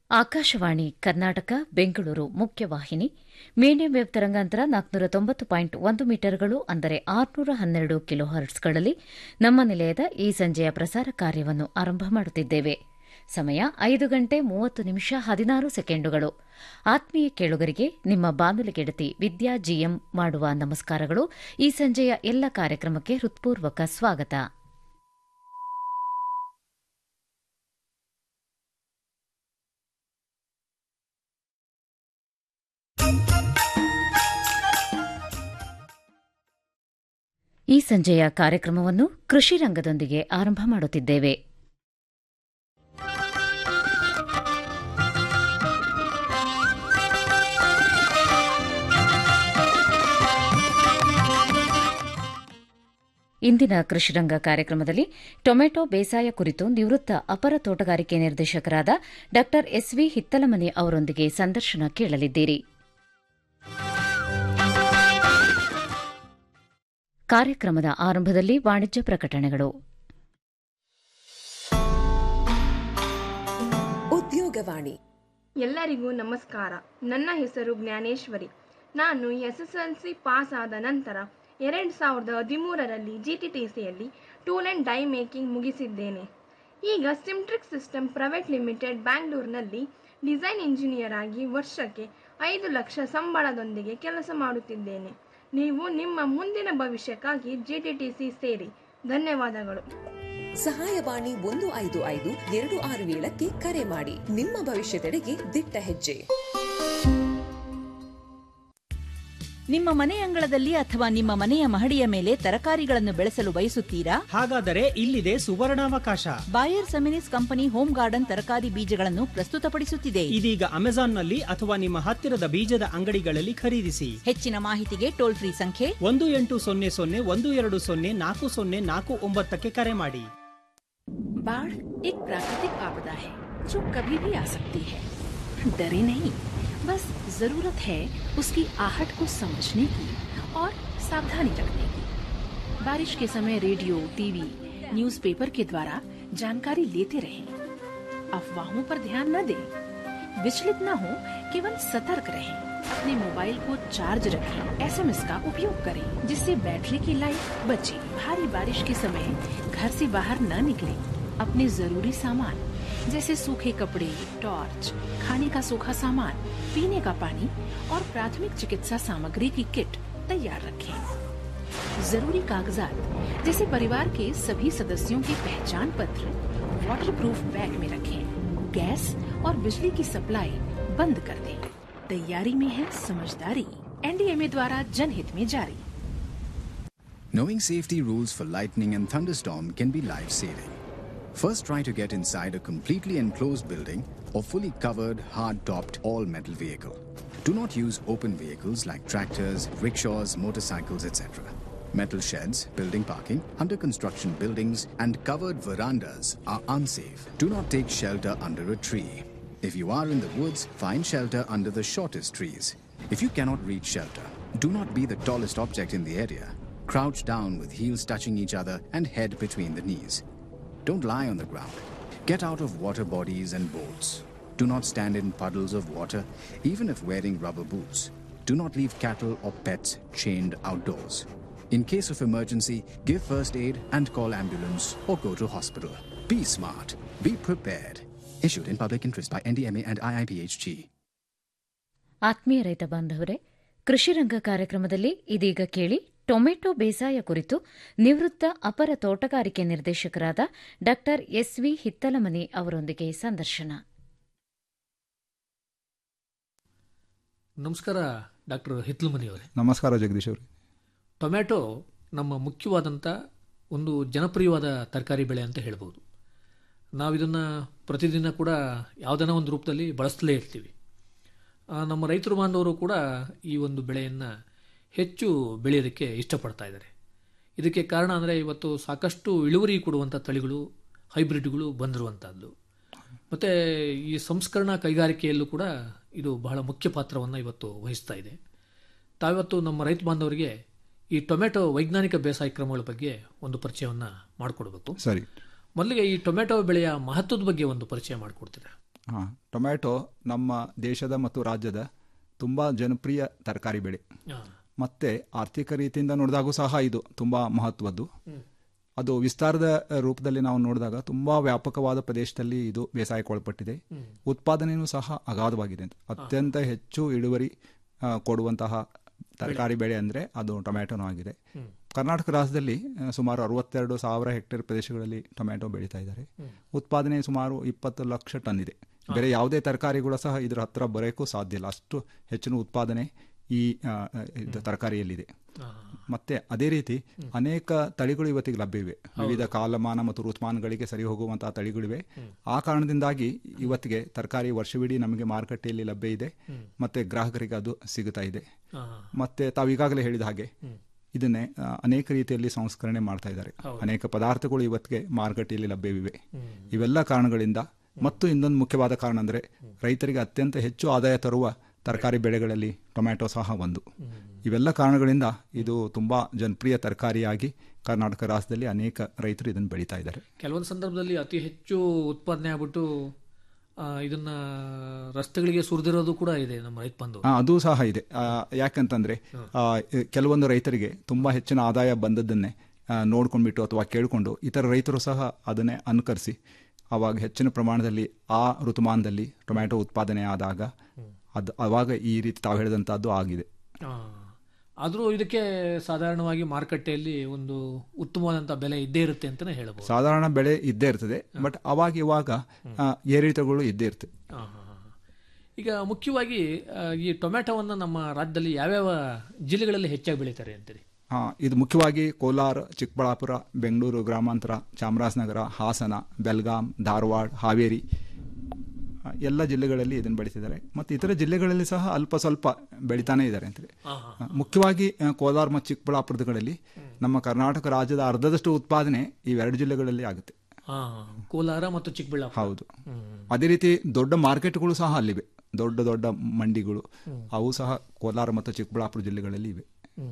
ಆಕಾಶವಾಣಿ ಕರ್ನಾಟಕ ಬೆಂಗಳೂರು ಮುಖ್ಯವಾಹಿನಿ medium wave ತರಂಗಾಂತರ ನಾಲ್ಕುನೂರ ತೊಂಬತ್ತು ಪಾಯಿಂಟ್ ಒಂದು ಮೀಟರ್ಗಳು ಅಂದರೆ ಆರುನೂರ ಹನ್ನೆರಡು ಕಿಲೋ ಹರ್ಟ್ಸ್ಗಳಲ್ಲಿ ನಮ್ಮ ನಿಲಯದ ಈ ಸಂಜೆಯ ಪ್ರಸಾರ ಕಾರ್ಯವನ್ನು ಆರಂಭ ಮಾಡುತ್ತಿದ್ದೇವೆ ಸಮಯ ಐದು ಗಂಟೆ ಮೂವತ್ತು ನಿಮಿಷ ಹದಿನಾರು ಸೆಕೆಂಡುಗಳು ಆತ್ಮೀಯ ಕೇಳುಗರಿಗೆ ನಿಮ್ಮ ಬಾನುಲಿ ಗೆಳತಿ ವಿದ್ಯಾ ಜಿಎಂ ಮಾಡುವ ನಮಸ್ಕಾರಗಳು ಈ ಸಂಜೆಯ ಎಲ್ಲ ಕಾರ್ಯಕ್ರಮಕ್ಕೆ ಹೃತ್ಪೂರ್ವಕ ಸ್ವಾಗತ ಈ ಸಂಜೆಯ ಕಾರ್ಯಕ್ರಮವನ್ನು ಕೃಷಿ ರಂಗದೊಂದಿಗೆ ಆರಂಭ ಮಾಡುತ್ತಿದ್ದೇವೆ ಇಂದಿನ ಕೃಷಿರಂಗ ಕಾರ್ಯಕ್ರಮದಲ್ಲಿ ಟೊಮೆಟೊ ಬೇಸಾಯ ಕುರಿತು ನಿವೃತ್ತ ಅಪರ ತೋಟಗಾರಿಕೆ ನಿರ್ದೇಶಕರಾದ ಡಾ ಎಸ್ವಿ ಹಿತ್ತಲಮನಿ ಅವರೊಂದಿಗೆ ಸಂದರ್ಶನ ಕೇಳಲಿದ್ದೀರಿ ಕಾರ್ಯಕ್ರಮದ ಆರಂಭದಲ್ಲಿ ವಾಣಿಜ್ಯ ಪ್ರಕಟಣೆಗಳು ಉದ್ಯೋಗವಾಣಿ ಎಲ್ಲರಿಗೂ ನಮಸ್ಕಾರ ನನ್ನ ಹೆಸರು ಜ್ಞಾನೇಶ್ವರಿ ನಾನು ಎಸ್ಎಸ್ಎಲ್ಸಿ ಪಾಸ್ ಆದ ನಂತರ ಎರಡು ಸಾವಿರದ ಹದಿಮೂರರಲ್ಲಿ ಜಿ ಟಿ ಟಿ ಸಿಯಲ್ಲಿ ಟೂಲ್ ಆ್ಯಂಡ್ ಡೈ ಮೇಕಿಂಗ್ ಮುಗಿಸಿದ್ದೇನೆ ಈಗ ಸಿಮ್ಟ್ರಿಕ್ ಸಿಸ್ಟಮ್ ಪ್ರೈವೇಟ್ ಲಿಮಿಟೆಡ್ ಬ್ಯಾಂಗ್ಳೂರಿನಲ್ಲಿ ಡಿಸೈನ್ ಇಂಜಿನಿಯರ್ ಆಗಿ ವರ್ಷಕ್ಕೆ ಐದು ಲಕ್ಷ ಸಂಬಳದೊಂದಿಗೆ ಕೆಲಸ ಮಾಡುತ್ತಿದ್ದೇನೆ ನೀವು ನಿಮ್ಮ ಮುಂದಿನ ಭವಿಷ್ಯಕ್ಕಾಗಿ ಜಿ ಟಿ ಟಿ ಸಿ ಸೇರಿ ಧನ್ಯವಾದಗಳು ಸಹಾಯವಾಣಿ ಒಂದು ಐದು ಐದು ಎರಡು ಆರು ಏಳಕ್ಕೆ ಕರೆ ಮಾಡಿ ನಿಮ್ಮ ಭವಿಷ್ಯದೆಡೆಗೆ ದಿಟ್ಟ ಹೆಜ್ಜೆ ನಿಮ್ಮ ಮನೆ ಅಂಗಳದಲ್ಲಿ ಅಥವಾ ನಿಮ್ಮ ಮನೆಯ ಮಹಡಿಯ ಮೇಲೆ ತರಕಾರಿಗಳನ್ನು ಬೆಳೆಸಲು ಬಯಸುತ್ತೀರಾ ಹಾಗಾದರೆ ಇಲ್ಲಿದೆ ಸುವರ್ಣಾವಕಾಶ Bayer Seminis company home garden ತರಕಾರಿ ಬೀಜಗಳನ್ನು ಪ್ರಸ್ತುತಪಡಿಸುತ್ತಿದೆ ಇದೀಗ ಅಮೆಜಾನ್ನಲ್ಲಿ ಅಥವಾ ನಿಮ್ಮ ಹತ್ತಿರದ ಬೀಜದ ಅಂಗಡಿಗಳಲ್ಲಿ ಖರೀದಿಸಿ ಹೆಚ್ಚಿನ ಮಾಹಿತಿಗೆ ಟೋಲ್ ಫ್ರೀ ಸಂಖ್ಯೆ ಒಂದು ಎಂಟು ಸೊನ್ನೆ ಸೊನ್ನೆ ಒಂದು ಎರಡು ಸೊನ್ನೆ ನಾಲ್ಕು ಸೊನ್ನೆ ನಾಲ್ಕು ಒಂಬತ್ತಕ್ಕೆ ಕರೆ ಮಾಡಿ बाढ़ एक प्राकृतिक आपदा है जो कभी भी आ सकती है डरे नहीं बस जरूरत है उसकी आहट को समझने की और सावधानी रखने की बारिश के समय रेडियो टीवी न्यूज़पेपर के द्वारा जानकारी लेते रहें अफवाहों पर ध्यान न दें विचलित न हो केवल सतर्क रहें अपने मोबाइल को चार्ज रखें एसएमएस का उपयोग करें जिससे बैटरी की लाइफ बचे भारी बारिश के समय घर से बाहर न निकलें अपने जरूरी सामान जैसे सूखे कपड़े टॉर्च खाने का सूखा सामान पीने का पानी और प्राथमिक चिकित्सा सामग्री की किट तैयार रखें जरूरी कागजात जैसे परिवार के सभी सदस्यों के पहचान पत्र वाटर प्रूफ बैग में रखें गैस और बिजली की सप्लाई बंद कर दें तैयारी में है समझदारी एनडीएमए द्वारा जनहित में जारी Knowing safety rules for lightning and thunderstorm can be life saving. First, try to get inside a completely enclosed building or fully covered, hard topped, all metal vehicle. Do not use open vehicles like tractors, rickshaws, motorcycles, etc. Metal sheds, building parking, under construction buildings, and covered verandas are unsafe. Do not take shelter under a tree. If you are in the woods, find shelter under the shortest trees. If you cannot reach shelter, do not be the tallest object in the area. Crouch down with heels touching each other and head between the knees. Don't lie on the ground. Get out of water bodies and boats. Do not stand in puddles of water, even if wearing rubber boots. Do not leave cattle or pets chained outdoors. In case of emergency, give first aid and call ambulance or go to hospital. Be smart. Be prepared. Issued in public interest by NDMA and IIPHG. ಆತ್ಮೀಯ ರೈತ ಬಾಂಧವರೇ ಕೃಷಿರಂಗ ಕಾರ್ಯಕ್ರಮದಲ್ಲಿ ಇದೀಗ ಕೇಳಿ tomato ಬೇಸಾಯ ಕುರಿತು ನಿವೃತ್ತ ಅಪರ ತೋಟಗಾರಿಕೆ ನಿರ್ದೇಶಕರಾದ ಡಾ ಎಸ್ವಿ ಹಿತ್ತಲಮನಿ ಅವರೊಂದಿಗೆ ಸಂದರ್ಶನ ನಮಸ್ಕಾರ ಡಾಕ್ಟರ್ ಹಿತ್ಲುಮನಿಯವರೇ ನಮಸ್ಕಾರ ಜಗದೀಶ್ ಅವರೇ ಟೊಮ್ಯಾಟೊ ನಮ್ಮ ಮುಖ್ಯವಾದಂಥ ಒಂದು ಜನಪ್ರಿಯವಾದ ತರಕಾರಿ ಬೆಳೆ ಅಂತ ಹೇಳ್ಬೋದು ನಾವಿದನ್ನು ಪ್ರತಿದಿನ ಕೂಡ ಯಾವುದನ್ನ ಒಂದು ರೂಪದಲ್ಲಿ ಬಳಸ್ತಲೇ ಇರ್ತೀವಿ ಆ, ನಮ್ಮ ರೈತರು ಬಾಂಧವರು ಕೂಡ ಈ ಒಂದು ಬೆಳೆಯನ್ನು ಹೆಚ್ಚು ಬೆಳೆಯೋದಕ್ಕೆ ಇಷ್ಟಪಡ್ತಾ ಇದ್ದಾರೆ ಇದಕ್ಕೆ ಕಾರಣ ಅಂದರೆ ಇವತ್ತು ಸಾಕಷ್ಟು ಇಳುವರಿ ಕೊಡುವಂಥ ತಳಿಗಳು ಹೈಬ್ರಿಡ್ಗಳು ಬಂದಿರುವಂಥದ್ದು ಮತ್ತು ಈ ಸಂಸ್ಕರಣಾ ಕೈಗಾರಿಕೆಯಲ್ಲೂ ಕೂಡ ಇದು ಬಹಳ ಮುಖ್ಯ ಪಾತ್ರವನ್ನು ಇವತ್ತು ವಹಿಸ್ತಾ ಇದೆ ತಾವಿವತ್ತು ನಮ್ಮ ರೈತ ಬಾಂಧವರಿಗೆ ಈ ಟೊಮೆಟೊ ವೈಜ್ಞಾನಿಕ ಬೇಸಾಯ ಕ್ರಮಗಳ ಬಗ್ಗೆ ಒಂದು ಪರಿಚಯವನ್ನು ಮಾಡಿಕೊಡ್ಬೇಕು ಸರಿ ಮೊದಲಿಗೆ ಈ ಟೊಮೆಟೊ ಬೆಳೆಯ ಮಹತ್ವದ ಬಗ್ಗೆ ಒಂದು ಪರಿಚಯ ಮಾಡಿಕೊಡ್ತೀರಾ ಹಾಂ ಟೊಮ್ಯಾಟೊ ನಮ್ಮ ದೇಶದ ಮತ್ತು ರಾಜ್ಯದ ತುಂಬ ಜನಪ್ರಿಯ ತರಕಾರಿ ಬೆಳೆ ಹಾ. ಮತ್ತು ಆರ್ಥಿಕ ರೀತಿಯಿಂದ ನೋಡಿದಾಗೂ ಸಹ ಇದು ತುಂಬ ಮಹತ್ವದ್ದು ಅದು ವಿಸ್ತಾರದ ರೂಪದಲ್ಲಿ ನಾವು ನೋಡಿದಾಗ ತುಂಬ ವ್ಯಾಪಕವಾದ ಪ್ರದೇಶದಲ್ಲಿ ಇದು ಬೇಸಾಯಕ್ಕೆ ಒಳಪಟ್ಟಿದೆ ಉತ್ಪಾದನೆಯೂ ಸಹ ಅಗಾಧವಾಗಿದೆ ಅಂತ ಅತ್ಯಂತ ಹೆಚ್ಚು ಇಳುವರಿ ಆ, ಕೊಡುವಂತಹ ತರಕಾರಿ ಬೆಳೆ ಅಂದರೆ ಅದು ಟೊಮ್ಯಾಟೊನೂ ಆಗಿದೆ ಕರ್ನಾಟಕ ರಾಜ್ಯದಲ್ಲಿ ಆ, ಸುಮಾರು ಅರವತ್ತೆರಡು ಸಾವಿರ ಹೆಕ್ಟೇರ್ ಪ್ರದೇಶಗಳಲ್ಲಿ ಟೊಮ್ಯಾಟೊ ಬೆಳೀತಾ ಇದ್ದಾರೆ ಉತ್ಪಾದನೆ ಸುಮಾರು ಇಪ್ಪತ್ತು ಲಕ್ಷ ಟನ್ ಇದೆ ಬೇರೆ ಯಾವುದೇ ತರಕಾರಿಗಳು ಸಹ ಇದರ ಹತ್ರ ಬರೋಕ್ಕೂ ಸಾಧ್ಯ ಇಲ್ಲ ಅಷ್ಟು ಹೆಚ್ಚಿನ ಉತ್ಪಾದನೆ ಈ ಆ, ಇದು ತರಕಾರಿಯಲ್ಲಿದೆ ಮತ್ತೆ ಅದೇ ರೀತಿ ಅನೇಕ ತಳಿಗಳು ಇವತ್ತಿಗೆ ಲಭ್ಯವಿವೆ ವಿವಿಧ ಕಾಲಮಾನ ಮತ್ತು ಋತುಮಾನಗಳಿಗೆ ಸರಿ ಹೋಗುವಂತಹ ತಳಿಗಳಿವೆ ಆ ಕಾರಣದಿಂದಾಗಿ ಇವತ್ತಿಗೆ ತರಕಾರಿ ವರ್ಷವಿಡೀ ನಮಗೆ ಮಾರುಕಟ್ಟೆಯಲ್ಲಿ ಲಭ್ಯ ಇದೆ ಮತ್ತೆ ಗ್ರಾಹಕರಿಗೆ ಅದು ಸಿಗುತ್ತಾ ಇದೆ ಮತ್ತೆ ತಾವು ಈಗಾಗಲೇ ಹೇಳಿದ ಹಾಗೆ ಇದನ್ನೇ ಆ, ಅನೇಕ ರೀತಿಯಲ್ಲಿ ಸಂಸ್ಕರಣೆ ಮಾಡ್ತಾ ಇದ್ದಾರೆ ಅನೇಕ ಪದಾರ್ಥಗಳು ಇವತ್ತಿಗೆ ಮಾರುಕಟ್ಟೆಯಲ್ಲಿ ಲಭ್ಯವಿವೆ ಇವೆಲ್ಲ ಕಾರಣಗಳಿಂದ ಮತ್ತು ಇನ್ನೊಂದು ಮುಖ್ಯವಾದ ಕಾರಣ ಅಂದರೆ ರೈತರಿಗೆ ಅತ್ಯಂತ ಹೆಚ್ಚು ಆದಾಯ ತರುವ ತರಕಾರಿ ಬೆಳೆಗಳಲ್ಲಿ ಟೊಮ್ಯಾಟೊ ಸಹ ಒಂದು ಇವೆಲ್ಲ ಕಾರಣಗಳಿಂದ ಇದು ತುಂಬಾ ಜನಪ್ರಿಯ ತರಕಾರಿಯಾಗಿ ಕರ್ನಾಟಕ ರಾಜ್ಯದಲ್ಲಿ ಅನೇಕ ರೈತರು ಇದನ್ನು ಬೆಳೀತಾ ಇದ್ದಾರೆ ಕೆಲವೊಂದು ಸಂದರ್ಭದಲ್ಲಿ ಅತಿ ಹೆಚ್ಚು ಉತ್ಪಾದನೆ ಆಗ್ಬಿಟ್ಟು ಆ, ಇದನ್ನ ರಸ್ತೆಗಳಿಗೆ ಸುರಿದಿರೋದು ಕೂಡ ಇದೆ ನಮ್ಮ ರೈತ ಬಂಧು ಆ, ಅದು ಸಹ ಇದೆ ಆ, ಯಾಕಂತಂದ್ರೆ ಆ, ಕೆಲವೊಂದು ರೈತರಿಗೆ ತುಂಬಾ ಹೆಚ್ಚಿನ ಆದಾಯ ಬಂದದ್ದನ್ನೇ ಆ, ನೋಡ್ಕೊಂಡ್ಬಿಟ್ಟು ಅಥವಾ ಕೇಳಿಕೊಂಡು ಇತರ ರೈತರು ಸಹ ಅದನ್ನೇ ಅನುಕರಿಸಿ ಅವಾಗ ಹೆಚ್ಚಿನ ಪ್ರಮಾಣದಲ್ಲಿ ಆ ಋತುಮಾನದಲ್ಲಿ ಟೊಮ್ಯಾಟೊ ಉತ್ಪಾದನೆ ಆದಾಗ ಅದು ಅವಾಗ ಈ ರೀತಿ ತಾವು ಹೇಳಿದಂಥದ್ದು ಆಗಿದೆ ಆದರೂ ಇದಕ್ಕೆ ಸಾಧಾರಣವಾಗಿ ಮಾರುಕಟ್ಟೆಯಲ್ಲಿ ಒಂದು ಉತ್ತಮವಾದಂಥ ಬೆಲೆ ಇದ್ದೇ ಇರುತ್ತೆ ಅಂತಲೇ ಹೇಳ್ಬೋದು ಸಾಧಾರಣ ಬೆಳೆ ಇದ್ದೇ ಇರ್ತದೆ ಬಟ್ ಅವಾಗ ಇವಾಗ ಆ, ಏರಿಳಿತಗಳು ಇದ್ದೇ ಇರ್ತದೆ ಆ, ಹಾ, ಹಾ. ಈಗ ಮುಖ್ಯವಾಗಿ ಆ, ಈ ಟೊಮ್ಯಾಟೊವನ್ನು ನಮ್ಮ ರಾಜ್ಯದಲ್ಲಿ ಯಾವ್ಯಾವ ಜಿಲ್ಲೆಗಳಲ್ಲಿ ಹೆಚ್ಚಾಗಿ ಬೆಳೀತಾರೆ ಅಂತೀರಿ ಹಾ ಇದು ಮುಖ್ಯವಾಗಿ ಕೋಲಾರ ಚಿಕ್ಕಬಳ್ಳಾಪುರ ಬೆಂಗಳೂರು ಗ್ರಾಮಾಂತರ ಚಾಮರಾಜನಗರ ಹಾಸನ ಬೆಲ್ಗಾಂ ಧಾರವಾಡ ಹಾವೇರಿ ಆ, ಎಲ್ಲ ಜಿಲ್ಲೆಗಳಲ್ಲಿ ಇದನ್ನು ಬೆಳೀತಿದ್ದಾರೆ ಮತ್ತು ಇತರ ಜಿಲ್ಲೆಗಳಲ್ಲಿ ಸಹ ಅಲ್ಪ ಸ್ವಲ್ಪ ಬೆಳಿತಾನೆ ಇದ್ದಾರೆ ಅಂತೇಳಿ ಆ, ಮುಖ್ಯವಾಗಿ ಆ, ಕೋಲಾರ ಮತ್ತು ಚಿಕ್ಕಬಳ್ಳಾಪುರಗಳಲ್ಲಿ ನಮ್ಮ ಕರ್ನಾಟಕ ರಾಜ್ಯದ ಅರ್ಧದಷ್ಟು ಉತ್ಪಾದನೆ ಇವೆರಡು ಜಿಲ್ಲೆಗಳಲ್ಲಿ ಆಗುತ್ತೆ ಹಾ ಕೋಲಾರ ಮತ್ತು ಚಿಕ್ಕಬಳ್ಳಾಪುರ ಹೌದು ಅದೇ ರೀತಿ ದೊಡ್ಡ ಮಾರ್ಕೆಟ್ಗಳು ಸಹ ಅಲ್ಲಿವೆ ದೊಡ್ಡ ದೊಡ್ಡ ಮಂಡಿಗಳು ಅವು ಸಹ ಕೋಲಾರ ಮತ್ತು ಚಿಕ್ಕಬಳ್ಳಾಪುರ ಜಿಲ್ಲೆಗಳಲ್ಲಿ ಇವೆ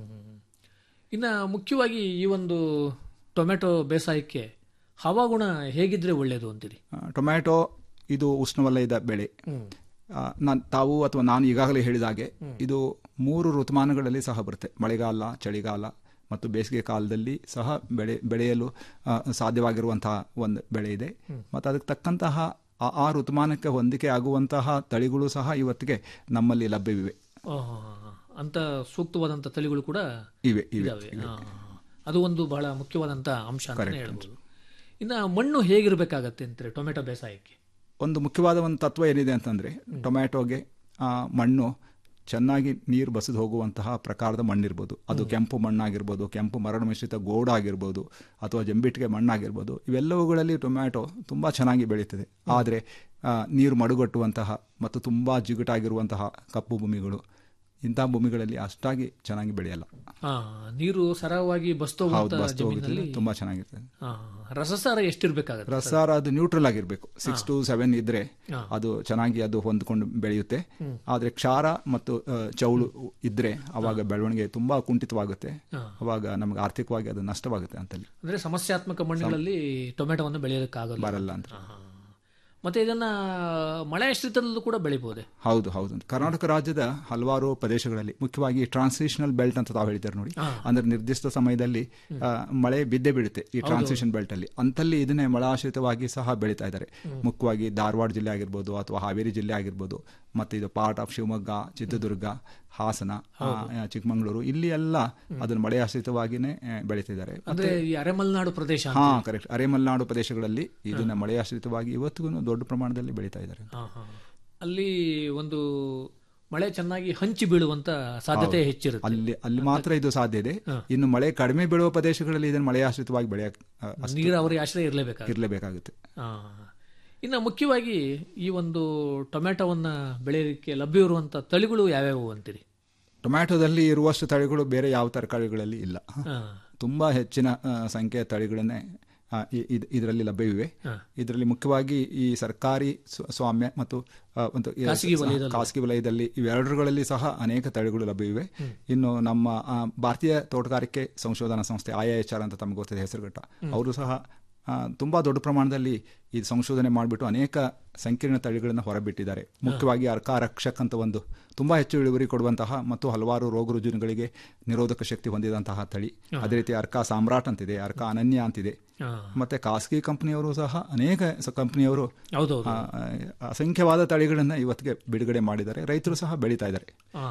ಇನ್ನು ಮುಖ್ಯವಾಗಿ ಈ ಒಂದು ಟೊಮೆಟೊ ಬೇಸಾಯಕ್ಕೆ ಹವಾಗುಣ ಹೇಗಿದ್ರೆ ಒಳ್ಳೆಯದು ಅಂತೀರಿ ಆ, ಟೊಮ್ಯಾಟೊ ಇದು ಉಷ್ಣವಲಯದ ಬೆಳೆ ಆ, ನಾನ್ ತಾವು ಅಥವಾ ನಾನು ಈಗಾಗಲೇ ಹೇಳಿದ ಹಾಗೆ ಇದು ಮೂರು ಋತುಮಾನಗಳಲ್ಲಿ ಸಹ ಬರುತ್ತೆ ಮಳೆಗಾಲ ಚಳಿಗಾಲ ಮತ್ತು ಬೇಸಿಗೆ ಕಾಲದಲ್ಲಿ ಸಹ ಬೆಳೆ ಬೆಳೆಯಲು ಆ, ಸಾಧ್ಯವಾಗಿರುವಂತಹ ಒಂದು ಬೆಳೆ ಇದೆ ಮತ್ತು ಅದಕ್ಕೆ ತಕ್ಕಂತಹ ಆ- ಆ ಋತುಮಾನಕ್ಕೆ ಹೊಂದಿಕೆ ಆಗುವಂತಹ ತಳಿಗಳು ಸಹ ಇವತ್ತಿಗೆ ನಮ್ಮಲ್ಲಿ ಲಭ್ಯವಿವೆ ಆ, ಅಂತ ಸೂಕ್ತವಾದಂಥ ತಳಿಗಳು ಕೂಡ ಇವೆ ಇವೆ ಇದಾವೆ ಆ, ಅದು ಒಂದು ಬಹಳ ಮುಖ್ಯವಾದಂಥ ಅಂಶ ಅಂತ ಹೇಳ್ಬೋದು ಇನ್ನು ಮಣ್ಣು ಹೇಗಿರಬೇಕಾಗತ್ತೆ ಅಂತಾರೆ ಟೊಮೆಟೊ ಬೇಸಾಯಕ್ಕೆ ಒಂದು ಮುಖ್ಯವಾದ ಒಂದು ತತ್ವ ಏನಿದೆ ಅಂತಂದರೆ ಟೊಮ್ಯಾಟೊಗೆ ಆ, ಮಣ್ಣು ಚೆನ್ನಾಗಿ ನೀರು ಬಸಿದು ಹೋಗುವಂತಹ ಪ್ರಕಾರದ ಮಣ್ಣಿರ್ಬೋದು ಅದು ಕೆಂಪು ಮಣ್ಣಾಗಿರ್ಬೋದು ಕೆಂಪು ಮರಳು ಮಿಶ್ರಿತ ಗೋಡು ಆಗಿರ್ಬೋದು ಅಥವಾ ಜಂಬಿಟ್ಟಿಗೆ ಮಣ್ಣಾಗಿರ್ಬೋದು ಇವೆಲ್ಲವುಗಳಲ್ಲಿ ಟೊಮ್ಯಾಟೊ ತುಂಬ ಚೆನ್ನಾಗಿ ಬೆಳೀತದೆ ಆದರೆ ಆ, ನೀರು ಮಡುಗಟ್ಟುವಂತಹ ಮತ್ತು ತುಂಬ ಜಿಗುಟಾಗಿರುವಂತಹ ಕಪ್ಪು ಭೂಮಿಗಳು ಇಂಥ ಭೂಮಿಗಳಲ್ಲಿ ಅಷ್ಟಾಗಿ ಚೆನ್ನಾಗಿ ಬೆಳೆಯಲ್ಲ ಆ, ನೀರು ಸರಾಗವಾಗಿ ಬಸ್ತು ಹೌದು ಬಸ್ತು ಹೋಗುತ್ತದೆ ಜಮೀನಲ್ಲಿ ತುಂಬ ಚೆನ್ನಾಗಿರ್ತದೆ ಆ, ರಸಸಾರ ಎಷ್ಟಿರ್ಬೇಕಾಗತ್ತೆ ರಸಾರ ಅದು ನ್ಯೂಟ್ರಲ್ ಆಗಿರಬೇಕು ಸಿಕ್ಸ್ ಟು ಸೆವೆನ್ ಇದ್ರೆ ಅದು ಚೆನ್ನಾಗಿ ಅದು ಹೊಂದ್ಕೊಂಡು ಬೆಳೆಯುತ್ತೆ ಆದ್ರೆ ಕ್ಷಾರ ಮತ್ತು ಆ, ಚೌಳು ಇದ್ರೆ ಅವಾಗ ಬೆಳವಣಿಗೆ ತುಂಬಾ ಕುಂಠಿತವಾಗುತ್ತೆ ಅವಾಗ ನಮ್ಗೆ ಆರ್ಥಿಕವಾಗಿ ಅದು ನಷ್ಟವಾಗುತ್ತೆ ಅಂತಲ್ಲಿ ಅಂದ್ರೆ ಸಮಸ್ಯಾತ್ಮಕ ಮಣ್ಣುಗಳಲ್ಲಿ ಟೊಮೆಟೊವನ್ನು ಬೆಳೆಯೋದಕ್ಕಾಗಲ್ಲ ಬರಲ್ಲ ಅಂತ ಆ, ಮತ್ತೆ ಇದನ್ನ ಮಳೆ ಆಶ್ರಿತದಲ್ಲೂ ಕೂಡ ಬೆಳಿಬಹುದೇ ಹೌದು ಹೌದು ಕರ್ನಾಟಕ ರಾಜ್ಯದ ಹಲವಾರು ಪ್ರದೇಶಗಳಲ್ಲಿ ಮುಖ್ಯವಾಗಿ ಟ್ರಾನ್ಸಿಷನಲ್ ಬೆಲ್ಟ್ ಅಂತ ತಾವು ಹೇಳ್ತಾರೆ ನೋಡಿ ಅಂದ್ರೆ ನಿರ್ದಿಷ್ಟ ಸಮಯದಲ್ಲಿ ಆ, ಮಳೆ ಬಿದ್ದೇ ಬೀಳುತ್ತೆ ಈ ಟ್ರಾನ್ಸಿಷನ್ ಬೆಲ್ಟ್ ಅಲ್ಲಿ ಅಂತಲ್ಲಿ ಇದನ್ನೇ ಮಳೆಯಾಶ್ರಿತವಾಗಿ ಸಹ ಬೆಳೀತಾ ಇದ್ದಾರೆ ಮುಖ್ಯವಾಗಿ ಧಾರವಾಡ ಜಿಲ್ಲೆ ಆಗಿರ್ಬೋದು ಅಥವಾ ಹಾವೇರಿ ಜಿಲ್ಲೆ ಆಗಿರ್ಬೋದು ಮತ್ತೆ ಇದು ಪಾರ್ಟ್ ಆಫ್ ಶಿವಮೊಗ್ಗ ಚಿತ್ರದುರ್ಗ ಹಾಸನ ಆ, ಚಿಕ್ಕಮಗಳೂರು ಇಲ್ಲಿ ಎಲ್ಲ ಅದನ್ನು ಮಳೆಯಾಶ್ರಿತವಾಗಿನೇ ಆ, ಬೆಳೀತಿದ್ದಾರೆ ಅಂದ್ರೆ ಈ ಅರೆಮಲೆನಾಡು ಪ್ರದೇಶ ಅಂತ. ಹಾ ಕರೆಕ್ಟ್ ಅರೆಮಲೆನಾಡು ಪ್ರದೇಶಗಳಲ್ಲಿ ಇದನ್ನ ಮಳೆಯಾಶ್ರಿತವಾಗಿ ಇವತ್ತಿಗೂ ದೊಡ್ಡ ಪ್ರಮಾಣದಲ್ಲಿ ಬೆಳೀತಾ ಇದ್ದಾರೆ ಆ, ಹಾ. ಅಲ್ಲಿ ಒಂದು ಮಳೆ ಚೆನ್ನಾಗಿ ಹಂಚಿ ಬೀಳುವಂತ ಸಾಧ್ಯತೆ ಹೆಚ್ಚಿರುತ್ತೆ ಅಲ್ಲಿ ಅಲ್ಲಿ ಮಾತ್ರ ಇದು ಸಾಧ್ಯ ಇದೆ ಇನ್ನು ಮಳೆ ಕಡಿಮೆ ಬೀಳುವ ಪ್ರದೇಶಗಳಲ್ಲಿ ಇದನ್ನು ಮಳೆಯಾಶ್ರಿತವಾಗಿ ಬೆಳೆಯಕ್ ಆ, ಅಷ್ಟು ನೀರಾವರಿ ಆಶ್ರಯ ಇರಲೇಬೇಕಾಗುತ್ತೆ ಇರಲೇಬೇಕಾಗುತ್ತೆ ಆ. ಇನ್ನು ಮುಖ್ಯವಾಗಿ ಈ ಒಂದು ಟೊಮೆಟೊವನ್ನ ಬೆಳೆಯೋದಕ್ಕೆ ಲಭ್ಯ ಇರುವಂತ ತಳಿಗಳು ಯಾವ್ಯಾವು ಅಂತೀರಿ ಟೊಮ್ಯಾಟೊದಲ್ಲಿ ಇರುವಷ್ಟು ತಳಿಗಳು ಬೇರೆ ಯಾವ ತರಕಾರಿಗಳಲ್ಲಿ ಇಲ್ಲ ಆ, ತುಂಬಾ ಹೆಚ್ಚಿನ ಆ, ಸಂಖ್ಯೆಯ ತಳಿಗಳನ್ನೇ ಆ, ಇ- ಇದ್- ಇದರಲ್ಲಿ ಲಭ್ಯವಿವೆ ಇದರಲ್ಲಿ ಮುಖ್ಯವಾಗಿ ಈ ಸರ್ಕಾರಿ ಸ್ವ- ಸ್ವಾಮ್ಯ ಮತ್ತು ಆ, ಒಂದು ಈ ಖಾಸಗಿ ಸ- ವಲಯದಲ್ಲಿ. ಖಾಸಗಿ ವಲಯದಲ್ಲಿ ಇವೆರಡರಲ್ಲಿ ಸಹ ಅನೇಕ ತಳಿಗಳು ಲಭ್ಯವಿವೆ ಇನ್ನು ನಮ್ಮ ಆ, ಭಾರತೀಯ ತೋಟಗಾರಿಕೆ ಸಂಶೋಧನಾ ಸಂಸ್ಥೆ ಐ ಎಚ್ ಆರ್ ಅಂತ ತಮಗೆ ಗೊತ್ತಿದೆ ಹೆಸರುಘಟ್ಟ ಅವರು ಸಹ ತುಂಬ ದೊಡ್ಡ ಪ್ರಮಾಣದಲ್ಲಿ ಈ ಸಂಶೋಧನೆ ಮಾಡಿಬಿಟ್ಟು ಅನೇಕ ಸಂಕೀರ್ಣ ತಳಿಗಳನ್ನು ಹೊರಬಿಟ್ಟಿದ್ದಾರೆ ಮುಖ್ಯವಾಗಿ ಅರ್ಕ ರಕ್ಷಕ್ ಅಂತ ಒಂದು ತುಂಬ ಹೆಚ್ಚು ಇಳುವರಿ ಕೊಡುವಂತಹ ಮತ್ತು ಹಲವಾರು ರೋಗ ರುಜಿನಗಳಿಗೆ ನಿರೋಧಕ ಶಕ್ತಿ ಹೊಂದಿದಂತಹ ತಳಿ ಅದೇ ರೀತಿ ಅರ್ಕ ಸಾಮ್ರಾಟ್ ಅಂತಿದೆ ಅರ್ಕ ಅನನ್ಯ ಅಂತಿದೆ ಹಾ. ಮತ್ತೆ ಖಾಸಗಿ ಕಂಪನಿಯವರು ಸಹ ಅನೇಕ ಸ- ಕಂಪನಿಯವರು ಹೌದೌದು. ಆ, ಆ, ಅಸಂಖ್ಯವಾದ ತಳಿಗಳನ್ನು ಇವತ್ತಿಗೆ ಬಿಡುಗಡೆ ಮಾಡಿದ್ದಾರೆ ರೈತರು ಸಹ ಬೆಳೀತಾ ಇದ್ದಾರೆ ಆ,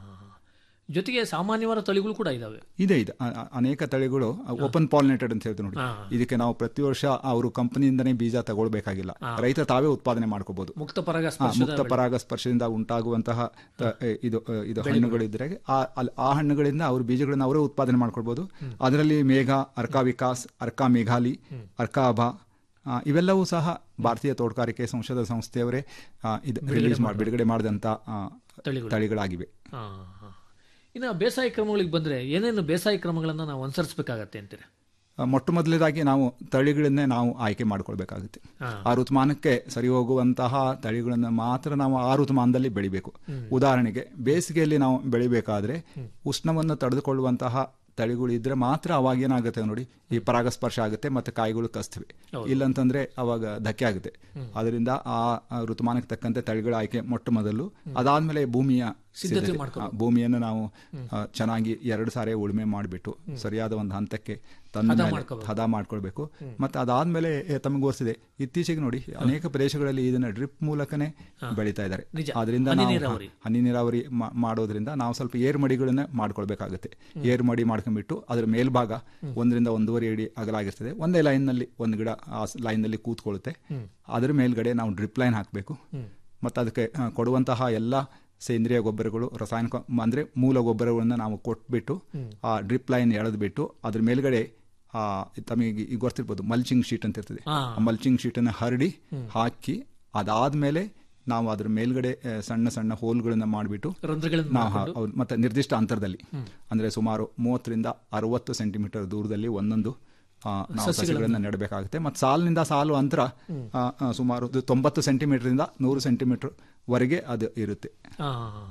ಜೊತೆಗೆ ಸಾಮಾನ್ಯವಾದ ತಳಿಗಳು ಕೂಡ ಇದಾವೆ ಇದೆ ಇದೆ ಅ- ಅ- ಅನೇಕ ತಳಿಗಳು ಓಪನ್ ಪಾಲಿನೇಟೆಡ್ ಅಂತ ಹೇಳ್ತೀವಿ ನೋಡಿ ಹಾ. ಇದಕ್ಕೆ ನಾವು ಪ್ರತಿ ವರ್ಷ ಅವರು ಕಂಪನಿಯಿಂದನೇ ಬೀಜ ತಗೊಳ್ಬೇಕಾಗಿಲ್ಲ ರೈತ ತಾವೇ ಉತ್ಪಾದನೆ ಮಾಡ್ಕೋಬಹುದು ಮುಕ್ತ ಪರಾಗ ಹಾ, ಸ್ಪರ್ಶದ ಮುಕ್ತ ಪರಾಗಸ್ಪರ್ಶದಿಂದ ಉಂಟಾಗುವಂತಹ ತ- ಎ, ಇದು ಎ, ಇದು ಹಣ್ಣುಗಳಿದ್ರೆ ಆ ಅಲ್- ಆ ಹಣ್ಣುಗಳಿಂದ ಅವರು ಬೀಜಗಳನ್ನ ಅವರೇ ಉತ್ಪಾದನೆ ಮಾಡ್ಕೊಳ್ಬಹುದು ಅದರಲ್ಲಿ ಮೇಘ ಅರ್ಕಾ ವಿಕಾಸ್ ಅರ್ಕಾ ಮೇಘಾಲಿ ಅರ್ಕಾ ಅಭಾ ಆ, ಇವೆಲ್ಲವೂ ಸಹ ಭಾರತೀಯ ತೋಟಗಾರಿಕೆ ಸಂಶೋಧನಾ ಸಂಸ್ಥೆಯವರೇ ಆ, ಇದು ರಿಲೀಸ್ ಮಾಡಿ ಬಿಡುಗಡೆ ಮಾಡಿದಂಥ ಆ, ತಳಿಗಳು. ತಳಿಗಳಾಗಿವೆ ಆ, ಆ. ಇನ್ನು ಬೇಸಾಯ ಕ್ರಮಗಳಿಗೆ ಬಂದ್ರೆ ಏನೇನು ಬೇಸಾಯ ಕ್ರಮಗಳನ್ನು ನಾವು ಅನುಸರಿಸಬೇಕಾಗತ್ತೆ ಅಂತೀರಾ ಆ, ಮೊಟ್ಟ ಮೊದಲನೇದಾಗಿ ನಾವು ತಳಿಗಳನ್ನೇ ನಾವು ಆಯ್ಕೆ ಮಾಡ್ಕೊಳ್ಬೇಕಾಗುತ್ತೆ ಹಾ. ಆ ಋತುಮಾನಕ್ಕೆ ಸರಿ ಹೋಗುವಂತಹ ತಳಿಗಳನ್ನು ಮಾತ್ರ ನಾವು ಆ ಋತುಮಾನದಲ್ಲಿ ಬೆಳಿಬೇಕು ಉದಾಹರಣೆಗೆ ಬೇಸಿಗೆಯಲ್ಲಿ ನಾವು ಬೆಳಿಬೇಕಾದ್ರೆ ಉಷ್ಣವನ್ನು ತಡೆದುಕೊಳ್ಳುವಂತಹ ತಳಿಗಳು ಇದ್ರೆ ಮಾತ್ರ ಅವಾಗ ಏನಾಗುತ್ತೆ ನೋಡಿ ಈ ಪರಾಗಸ್ಪರ್ಶ ಆಗುತ್ತೆ ಮತ್ತೆ ಕಾಯಿಗಳು ಕಸ್ತವೆ ಇಲ್ಲಂತಂದ್ರೆ ಅವಾಗ ಧಕ್ಕೆ ಆಗುತ್ತೆ ಅದರಿಂದ ಆ ಆ ಋತುಮಾನಕ್ಕೆ ತಕ್ಕಂತೆ ತಳಿಗಳ ಆಯ್ಕೆ ಮೊಟ್ಟ ಮೊದಲು ಅದಾದ್ಮೇಲೆ ಭೂಮಿಯ ಸಿದ್ಧತೆ ಸಿದ್ಧತೆ. ಮಾಡ್ಕೊಬೇಕು. ಆ, ಭೂಮಿಯನ್ನು ನಾವು ಆ, ಚೆನ್ನಾಗಿ ಎರಡು ಸಾರಿ ಉಳುಮೆ ಮಾಡಿಬಿಟ್ಟು ಸರಿಯಾದ ಒಂದು ಹಂತಕ್ಕೆ ತಂದ ಹದ ಮೇಲೆ ಮಾಡ್ಕೊಬೇಕು. ಹದ ಮಾಡ್ಕೊಳ್ಬೇಕು ಮತ್ತೆ ಅದಾದ್ಮೇಲೆ ಎ, ತಮಗೆ ಗೊತ್ತಿದೆ ಇತ್ತೀಚೆಗೆ ನೋಡಿ ಅನೇಕ ಪ್ರದೇಶಗಳಲ್ಲಿ ಇದನ್ನ ಡ್ರಿಪ್ ಮೂಲಕನೇ ಬೆಳೀತಾ ಇದ್ದಾರೆ ನಿಜ. ಅದರಿಂದ ಹನಿ ನಾವು ನೀರಾವರಿ. ಹನಿ ನೀರಾವರಿ ಮಾ- ಮಾಡೋದ್ರಿಂದ ನಾವು ಸ್ವಲ್ಪ ಏರ್ ಮಡಿಗಳನ್ನ ಮಾಡ್ಕೊಳ್ಬೇಕಾಗುತ್ತೆ ಏರ್ ಮಡಿ ಮಾಡ್ಕೊಂಡ್ಬಿಟ್ಟು ಅದ್ರ ಮೇಲ್ಭಾಗ ಒಂದರಿಂದ ಒಂದೂವರೆ ಅಡಿ ಅಗಲಾಗಿರ್ತದೆ ಒಂದೇ ಲೈನ್ ನಲ್ಲಿ ಒಂದು ಗಿಡ ಆ ಲೈನ್ ನಲ್ಲಿ ಕೂತ್ಕೊಳ್ಳುತ್ತೆ ಅದ್ರ ಮೇಲ್ಗಡೆ ನಾವು ಡ್ರಿಪ್ ಲೈನ್ ಹಾಕಬೇಕು ಮತ್ತು ಅದಕ್ಕೆ ಆ, ಕೊಡುವಂತಹ ಎಲ್ಲ ಸೇಂದ್ರಿಯ ಗೊಬ್ಬರಗಳು ರಾಸಾಯನಿಕ ಮ- ಅಂದ್ರೆ ಮೂಲ ಗೊಬ್ಬರಗಳನ್ನ ನಾವು ಕೊಟ್ಬಿಟ್ಟು ಆ ಡ್ರಿಪ್ ಲೈನ್ ಎಳೆದ್ಬಿಟ್ಟು ಅದ್ರ ಮೇಲ್ಗಡೆ ಆ ತಮಗೆ ಈಗ ಗೊತ್ತಿರ್ಬೋದು ಮಲ್ಚಿಂಗ್ ಶೀಟ್ ಅಂತ ಇರ್ತದೆ ಹಾ. ಆ ಮಲ್ಚಿಂಗ್ ಶೀಟನ್ನು ಹರಡಿ ಹಾಕಿ ಅದಾದ್ಮೇಲೆ ನಾವು ಅದ್ರ ಮೇಲ್ಗಡೆ ಆ, ಸಣ್ಣ ಸಣ್ಣ ಹೋಲ್ಗಳನ್ನ ಮಾಡಿಬಿಟ್ಟು ರಂಧ್ರಗಳನ್ನು ನಾವು ಹಾ- ಮಾಡ್ಕೊಂಡು? ಹೌದು. ಮತ್ತೆ ನಿರ್ದಿಷ್ಟ ಅಂತರದಲ್ಲಿ ಅಂದ್ರೆ ಸುಮಾರು ಮೂವತ್ತರಿಂದ ಅರವತ್ತು ಸೆಂಟಿಮೀಟರ್ ದೂರದಲ್ಲಿ ಒಂದೊಂದು ಆ, ನಾವು ಸಸಿಗಳನ್ನ ನೆಡಬೇಕಾಗುತ್ತೆ ಮತ್ತು ಸಾಲಿನಿಂದ ಸಾಲು ಅಂತರ ಆ, ಆ, ಸುಮಾರು ಇದು ತೊಂಬತ್ತು ಸೆಂಟಿಮೀಟರ್ ಇಂದ ನೂರು ಸೆಂಟಿಮೀಟರ್ ವರೆಗೆ ಅದು ಇರುತ್ತೆ ಆ,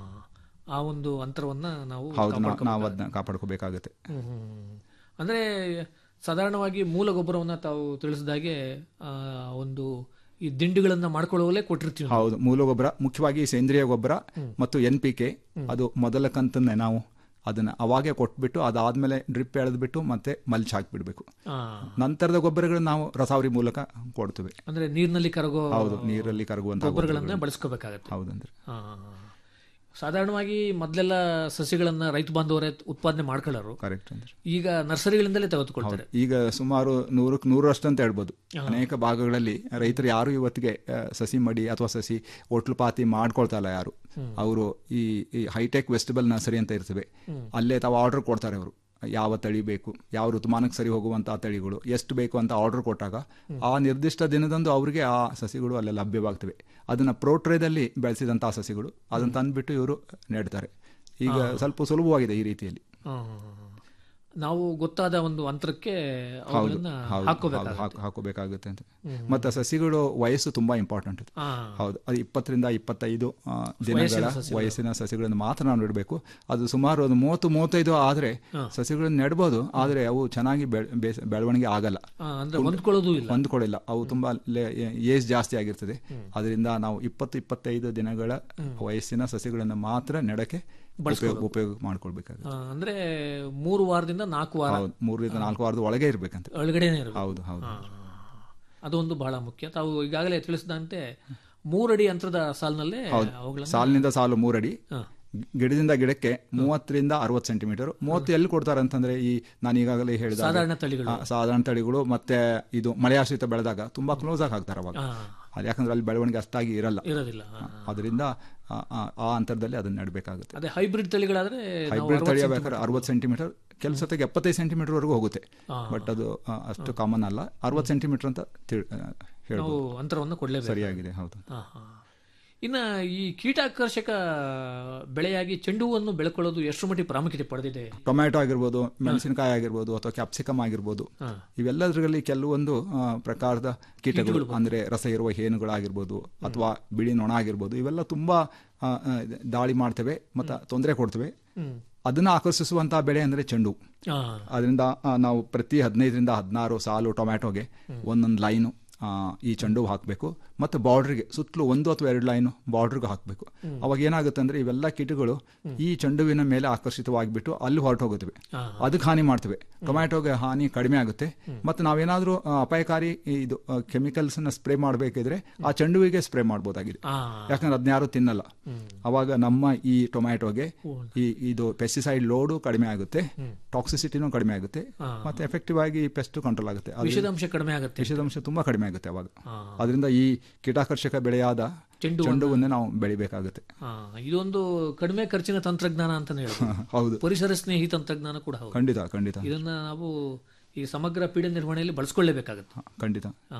ಆ ಒಂದು ಅಂತರವನ್ನ ನಾವು ಹೌದು ನಾವು- ಕಾಪಾಡ್ಕೊಬೇಕು. ನಾವು ಅದನ್ನ ಕಾಪಾಡ್ಕೋಬೇಕಾಗುತ್ತೆ ಹ್ಮ್, ಹ್ಮ್, ಹ್ಮ್. ಅಂದ್ರೆ ಸಾಧಾರಣವಾಗಿ ಮೂಲ ಗೊಬ್ಬರವನ್ನ ತಾವು ತಿಳಿಸಿದಾಗೆ ಆ, ಒಂದು ಈ ದಿಂಡುಗಳನ್ನ ಮಾಡ್ಕೊಳ್ಳುವಲ್ಲೇ ಕೊಟ್ಟಿರ್ತೀವಿ ನಾವು. ಹೌದು ಮೂಲ ಗೊಬ್ಬರ ಮುಖ್ಯವಾಗಿ ಸೇಂದ್ರಿಯ ಗೊಬ್ಬರ ಮತ್ತು ಎನ್ ಪಿ ಕೆ ಅದು ಮೊದಲ ಕಂತನ್ನೇ ನಾವು ಅದನ್ನ ಅವಾಗೆ ಕೊಟ್ಬಿಟ್ಟು ಅದಾದ್ಮೇಲೆ ಡ್ರಿಪ್ ಎಳೆದ್ಬಿಟ್ಟು ಮತ್ತೆ ಮಲ್ಚ್ ಹಾಕ್ಬಿಡ್ಬೇಕು ಆ, ನಂತರದ ಗೊಬ್ಬರಗಳನ್ನ ನಾವು ರಸಾವರಿ ಮೂಲಕ ಕೊಡ್ತೇವೆ ಅಂದ್ರೆ ನೀರಿನಲ್ಲಿ ಕರಗೋ ಹೌದು ನೀರಲ್ಲಿ ಕರಗುವಂತಹ ಗೊಬ್ಬರಗಳನ್ನ ಬಳಸ್ಕೋಬೇಕಾಗತ್ತೆ ಹೌದಂದ್ರೆ ಆ, ಸಾಧಾರಣವಾಗಿ ಮೊದಲೆಲ್ಲ ಸಸಿಗಳನ್ನ ರೈತ ಬಾಂಧವರೇ ಉತ್ಪಾದನೆ ಮಾಡ್ಕೊಳ್ಳೋರು ಕರೆಕ್ಟ್ ಅಂದ್ರೆ ಈಗ ನರ್ಸರಿಗಳಿಂದಲೇ ತೆಗೆದುಕೊಳ್ತಾರೆ ಈಗ ಸುಮಾರು ನೂರಕ್ಕೆ ನೂರಷ್ಟು ಅಂತ ಹೇಳ್ಬೋದು ಅನೇಕ ಭಾಗಗಳಲ್ಲಿ ರೈತರು ಯಾರು ಇವತ್ತಿಗೆ ಆ, ಸಸಿ ಮಡಿ ಅಥವಾ ಸಸಿ ಒಟ್ಲು ಪಾತಿ ಮಾಡ್ಕೊಳ್ತಾ ಇಲ್ಲ ಯಾರು ಅವರು ಈ ಈ ಹೈಟೆಕ್ ವೆಸ್ಟಿಬಲ್ ನರ್ಸರಿ ಅಂತ ಇರ್ತವೆ ಅಲ್ಲೇ ತಾವು ಆರ್ಡರ್ ಕೊಡ್ತಾರೆ ಅವರು ಯಾವ ತಳಿ ಬೇಕು ಯಾವ ಋತುಮಾನಕ್ಕೆ ಸರಿ ಹೋಗುವಂತಹ ತಳಿಗಳು ಎಷ್ಟು ಬೇಕು ಅಂತ ಆರ್ಡರ್ ಕೊಟ್ಟಾಗ ಆ ನಿರ್ದಿಷ್ಟ ದಿನದಂದು ಅವರಿಗೆ ಆ ಸಸಿಗಳು ಅಲ್ಲೇ ಲಭ್ಯವಾಗ್ತವೆ ಅದನ್ನ ಪ್ರೋಟ್ರೇದಲ್ಲಿ ಬೆಳೆಸಿದಂತಹ ಸಸಿಗಳು ಅದನ್ನ ತಂದ್ಬಿಟ್ಟು ಇವರು ನೆಡ್ತಾರೆ ಈಗ ಸ್ವಲ್ಪ ಸುಲಭವಾಗಿದೆ ಈ ರೀತಿಯಲ್ಲಿ ಆ, ನಾವು ಗೊತ್ತಾದ ಒಂದು ಅಂತರಕ್ಕೆ ಹೌದು ಅವುಗಳನ್ನ ಹೌದು, ಹಾಕೋಬೇಕಾಗುತ್ತೆ ಹೌದು, ಹಾಕ್- ಹಾಕೋಬೇಕಾಗುತ್ತೆ ಅಂತ ಮತ್ತೆ ಸಸಿಗಳು ವಯಸ್ಸು ತುಂಬಾ ಇಂಪಾರ್ಟೆಂಟ್ ಆ, ಹೌದು ಅದು ಇಪ್ಪತ್ತರಿಂದ ಇಪ್ಪತ್ತೈದು ಆ, ದಿನಗಳ ವಯಸ್ಸಿನ ಸಸಿಗಳನ್ನು ಮಾತ್ರ ನಾವು ನೆಡಬೇಕು ಅದು ಸುಮಾರು ಒಂದು ಮೂವತ್ತು ಮೂವತ್ತೈದು ಆದ್ರೆ ಸಸಿಗಳನ್ನು ನೆಡ್ಬೋದು ಆದ್ರೆ ಅವು ಚೆನ್ನಾಗಿ ಬೆಳ್- ಬೇಸ- ಬೆಳವಣಿಗೆ ಆಗಲ್ಲ ಆ, ಅಂದ್ರೆ ಹೊಂದ್ಕೊಳ್ಳೋದು ಇಲ್ಲ ಹೊಂದ್ಕೊಳ್ಳಿಲ್ಲ ಅವು ತುಂಬಾ ಏಜ್ ಜಾಸ್ತಿ ಆಗಿರ್ತದೆ ಅದರಿಂದ ನಾವು ಇಪ್ಪತ್ತು ಇಪ್ಪತ್ತೈದು ದಿನಗಳ ವಯಸ್ಸಿನ ಸಸಿಗಳನ್ನು ಮಾತ್ರ ನೆಡಕ್ಕೆ ಉಪಯೋಗ ಉಪಯೋಗ ಮಾಡ್ಕೊಳ್ಬೇಕಾಗುತ್ತೆ ಆ, ಅಂದ್ರೆ ಮೂರು ವಾರದಿಂದ ನಾಲ್ಕು ವಾರ ಹೌದು ಮೂರರಿಂದ ನಾಲ್ಕು ವಾರದ ಒಳಗೆ ಇರ್ಬೇಕಂತ ಒಳಗಡೆನೆ ಇರಬೇಕು ಹೌದು ಹೌದು ಅದೊಂದು ಬಹಳ ಮುಖ್ಯ ತಾವು ಈಗಾಗಲೇ ತಿಳಿಸಿದಂತೆ ಮೂರಡಿ ಅಂತರದ ಸಾಲಿನಲ್ಲೇ ಹೌದು ಅವುಗಳನ್ನ ಸಾಲಿನಿಂದ ಸಾಲು ಮೂರಡಿ ಹಾ. ಗಿಡದಿಂದ ಗಿಡಕ್ಕೆ ಮೂವತ್ತರಿಂದ ಅರವತ್ತು ಸೆಂಟಿಮೀಟರ್ ಮೂವತ್ತು ಎಲ್ಲಿ ಕೊಡ್ತಾರೆ ಅಂತಂದ್ರೆ ಈ ನಾನು ಈಗಾಗಲೇ ಹೇಳಿದ ಹಾಗೆ, ಸಾಧಾರಣ ತಳಿಗಳು. ಆ, ಸಾಧಾರಣ ತಳಿಗಳು ಮತ್ತೆ ಇದು ಮಳೆಯಾಶ್ರಿತ ಬೆಳೆದಾಗ ತುಂಬಾ ಕ್ಲೋಸ್ ಆಗಿ ಹಾಕ್ತಾರೆ ಅವಾಗ ಆ, ಅದು ಯಾಕಂದ್ರೆ ಅಲ್ಲಿ ಬೆಳವಣಿಗೆ ಅಷ್ಟಾಗಿ ಇರಲ್ಲ ಇರೋದಿಲ್ಲ ಆ, ಅದರಿಂದ ಆ, ಆ, ಆ ಅಂತರದಲ್ಲಿ ಅದನ್ನ ನೆಡಬೇಕಾಗುತ್ತೆ ಅದೇ ಹೈಬ್ರಿಡ್ ತಳಿಗಳಾದ್ರೆ ನಾವು ಹೈಬ್ರಿಡ್ 60 ತಳಿಯ ಬೇಕಾದ್ರೆ ಅರವತ್ತು ಸೆಂಟಿಮೀಟರ್ ಕೆಲಸ ಸತಿಗೆ ಎಪ್ಪತ್ತೈದು ಸೆಂಟಿಮೀಟರ್ ವರೆಗೂ ಹೋಗುತ್ತೆ ಆ. ಬಟ್ ಅದು ಆ, ಅಷ್ಟು ಕಾಮನ್ ಅಲ್ಲ ಅರವತ್ತು ಸೆಂಟಿಮೀಟರ್ ಅಂತ ತಿಳ್- ಆ, ನಾವು ಹೇಳ್ಬೋದು ಅಂತರವನ್ನು ಕೊಡಲೇಬೇಕು ಸರಿಯಾಗಿದೆ ಹೌದು ಆ, ಆ. ಇನ್ನ ಈ ಕೀಟಾಕರ್ಷಕ ಬೆಳೆಯಾಗಿ ಚೆಂಡು ಹೂವನ್ನು ಬೆಳ್ಕೊಳ್ಳೋದು ಎಷ್ಟು ಮಟ್ಟಿಗೆ ಪ್ರಾಮುಖ್ಯತೆ ಪಡೆದಿದೆ ಟೊಮ್ಯಾಟೊ ಆಗಿರ್ಬೋದು ಮೆಣಸಿನಕಾಯಿ ಆಗಿರ್ಬೋದು ಅಥವಾ ಕ್ಯಾಪ್ಸಿಕಮ್ ಆಗಿರ್ಬೋದು ಹಾ. ಇವೆಲ್ಲದರಲ್ಲಿ ಕೆಲವೊಂದು ಆ, ಪ್ರಕಾರದ ಕೀಟಗಳು ಅಂದ್ರೆ ರಸ ಇರುವ ಹೇನುಗಳಾಗಿರ್ಬೋದು ಅಥವಾ ಬಿಳಿ ನೊಣ ಆಗಿರ್ಬೋದು ಇವೆಲ್ಲ ತುಂಬಾ ಆ, ಆ, ದಾಳಿ ಮಾಡ್ತವೆ ಮತ್ತು ತೊಂದರೆ ಕೊಡ್ತವೆ ಅದನ್ನ ಆಕರ್ಷಿಸುವಂತಹ ಬೆಳೆ ಅಂದ್ರೆ ಚೆಂಡು ಹೂ. ಆ, ಅದರಿಂದ ಆ, ನಾವು ಪ್ರತಿ ಹದಿನೈದರಿಂದ ಹದಿನಾರು ಸಾಲು ಟೊಮ್ಯಾಟೊಗೆ ಒಂದೊಂದು ಲೈನು ಆ, ಈ ಚೆಂಡು ಹೂ ಹಾಕಬೇಕು ಮತ್ತು ಬಾರ್ಡ್ರಿಗೆ ಸುತ್ತಲೂ ಒಂದು ಅಥವಾ ಎರಡು ಲೈನು ಬಾರ್ಡ್ರಿಗೆ ಹಾಕಬೇಕು ಅವಾಗ ಏನಾಗುತ್ತೆ ಅಂದ್ರೆ ಇವೆಲ್ಲ ಕೀಟಗಳು ಈ ಚೆಂಡುವಿನ ಮೇಲೆ ಆಕರ್ಷಿತವಾಗಿಬಿಟ್ಟು ಅಲ್ಲಿ ಹೊರಟೋಗುತ್ತವೆ ಅದಕ್ಕೆ ಹಾನಿ ಮಾಡ್ತವೆ ಟೊಮ್ಯಾಟೊಗೆ ಹಾನಿ ಕಡಿಮೆ ಆಗುತ್ತೆ ಮತ್ತು ನಾವೇನಾದರೂ ಅಪಾಯಕಾರಿ ಇದು ಕೆಮಿಕಲ್ಸ್ ನ ಸ್ಪ್ರೇ ಮಾಡಬೇಕಿದ್ರೆ ಆ ಚೆಂಡುವಿಗೆ ಸ್ಪ್ರೇ ಮಾಡ್ಬೋದಾಗಿದೆ ಆ, ಯಾಕಂದ್ರೆ ಅದನ್ಯಾರು ತಿನ್ನಲ್ಲ ಅವಾಗ ನಮ್ಮ ಈ ಟೊಮ್ಯಾಟೊಗೆ ಈ ಇದು ಪೆಸ್ಟಿಸೈಡ್ ಲೋಡು ಕಡಿಮೆ ಆಗುತ್ತೆ ಟಾಕ್ಸಿಸಿಟಿನೂ ಕಡಿಮೆ ಆಗುತ್ತೆ ಮತ್ತೆ ಎಫೆಕ್ಟಿವ್ ಆಗಿ ಪೆಸ್ಟ್ ಕಂಟ್ರೋಲ್ ಆಗುತ್ತೆ ಅದು- ವಿಷದ ಅಂಶ ಕಡಿಮೆ ಆಗುತ್ತೆ ವಿಷದಂಶ ತುಂಬಾ ಕಡಿಮೆ ಆಗುತ್ತೆ ಅವಾಗ ಅದರಿಂದ ಈ ಕೀಟಾಕರ್ಷಕ ಬೆಳೆಯಾದ ಚೆಂಡು ಚೆಂಡುವನ್ನೇ ನಾವು ಬೆಳಿಬೇಕಾಗುತ್ತೆ ಆ, ಇದೊಂದು ಕಡಿಮೆ ಖರ್ಚಿನ ತಂತ್ರಜ್ಞಾನ ಅಂತಾನೆ ಹೇಳ್ಬೋದು ಹೌದು ಪರಿಸರ ಸ್ನೇಹಿ ತಂತ್ರಜ್ಞಾನ ಕೂಡ ಹೌದು ಖಂಡಿತ ಖಂಡಿತ ಇದನ್ನ ನಾವು ಈ ಸಮಗ್ರ ಪೀಡೆ ನಿರ್ವಹಣೆಯಲ್ಲಿ ಬಳಸ್ಕೊಳ್ಳೇಬೇಕಾಗುತ್ತೆ ಹ, ಖಂಡಿತ ಆ,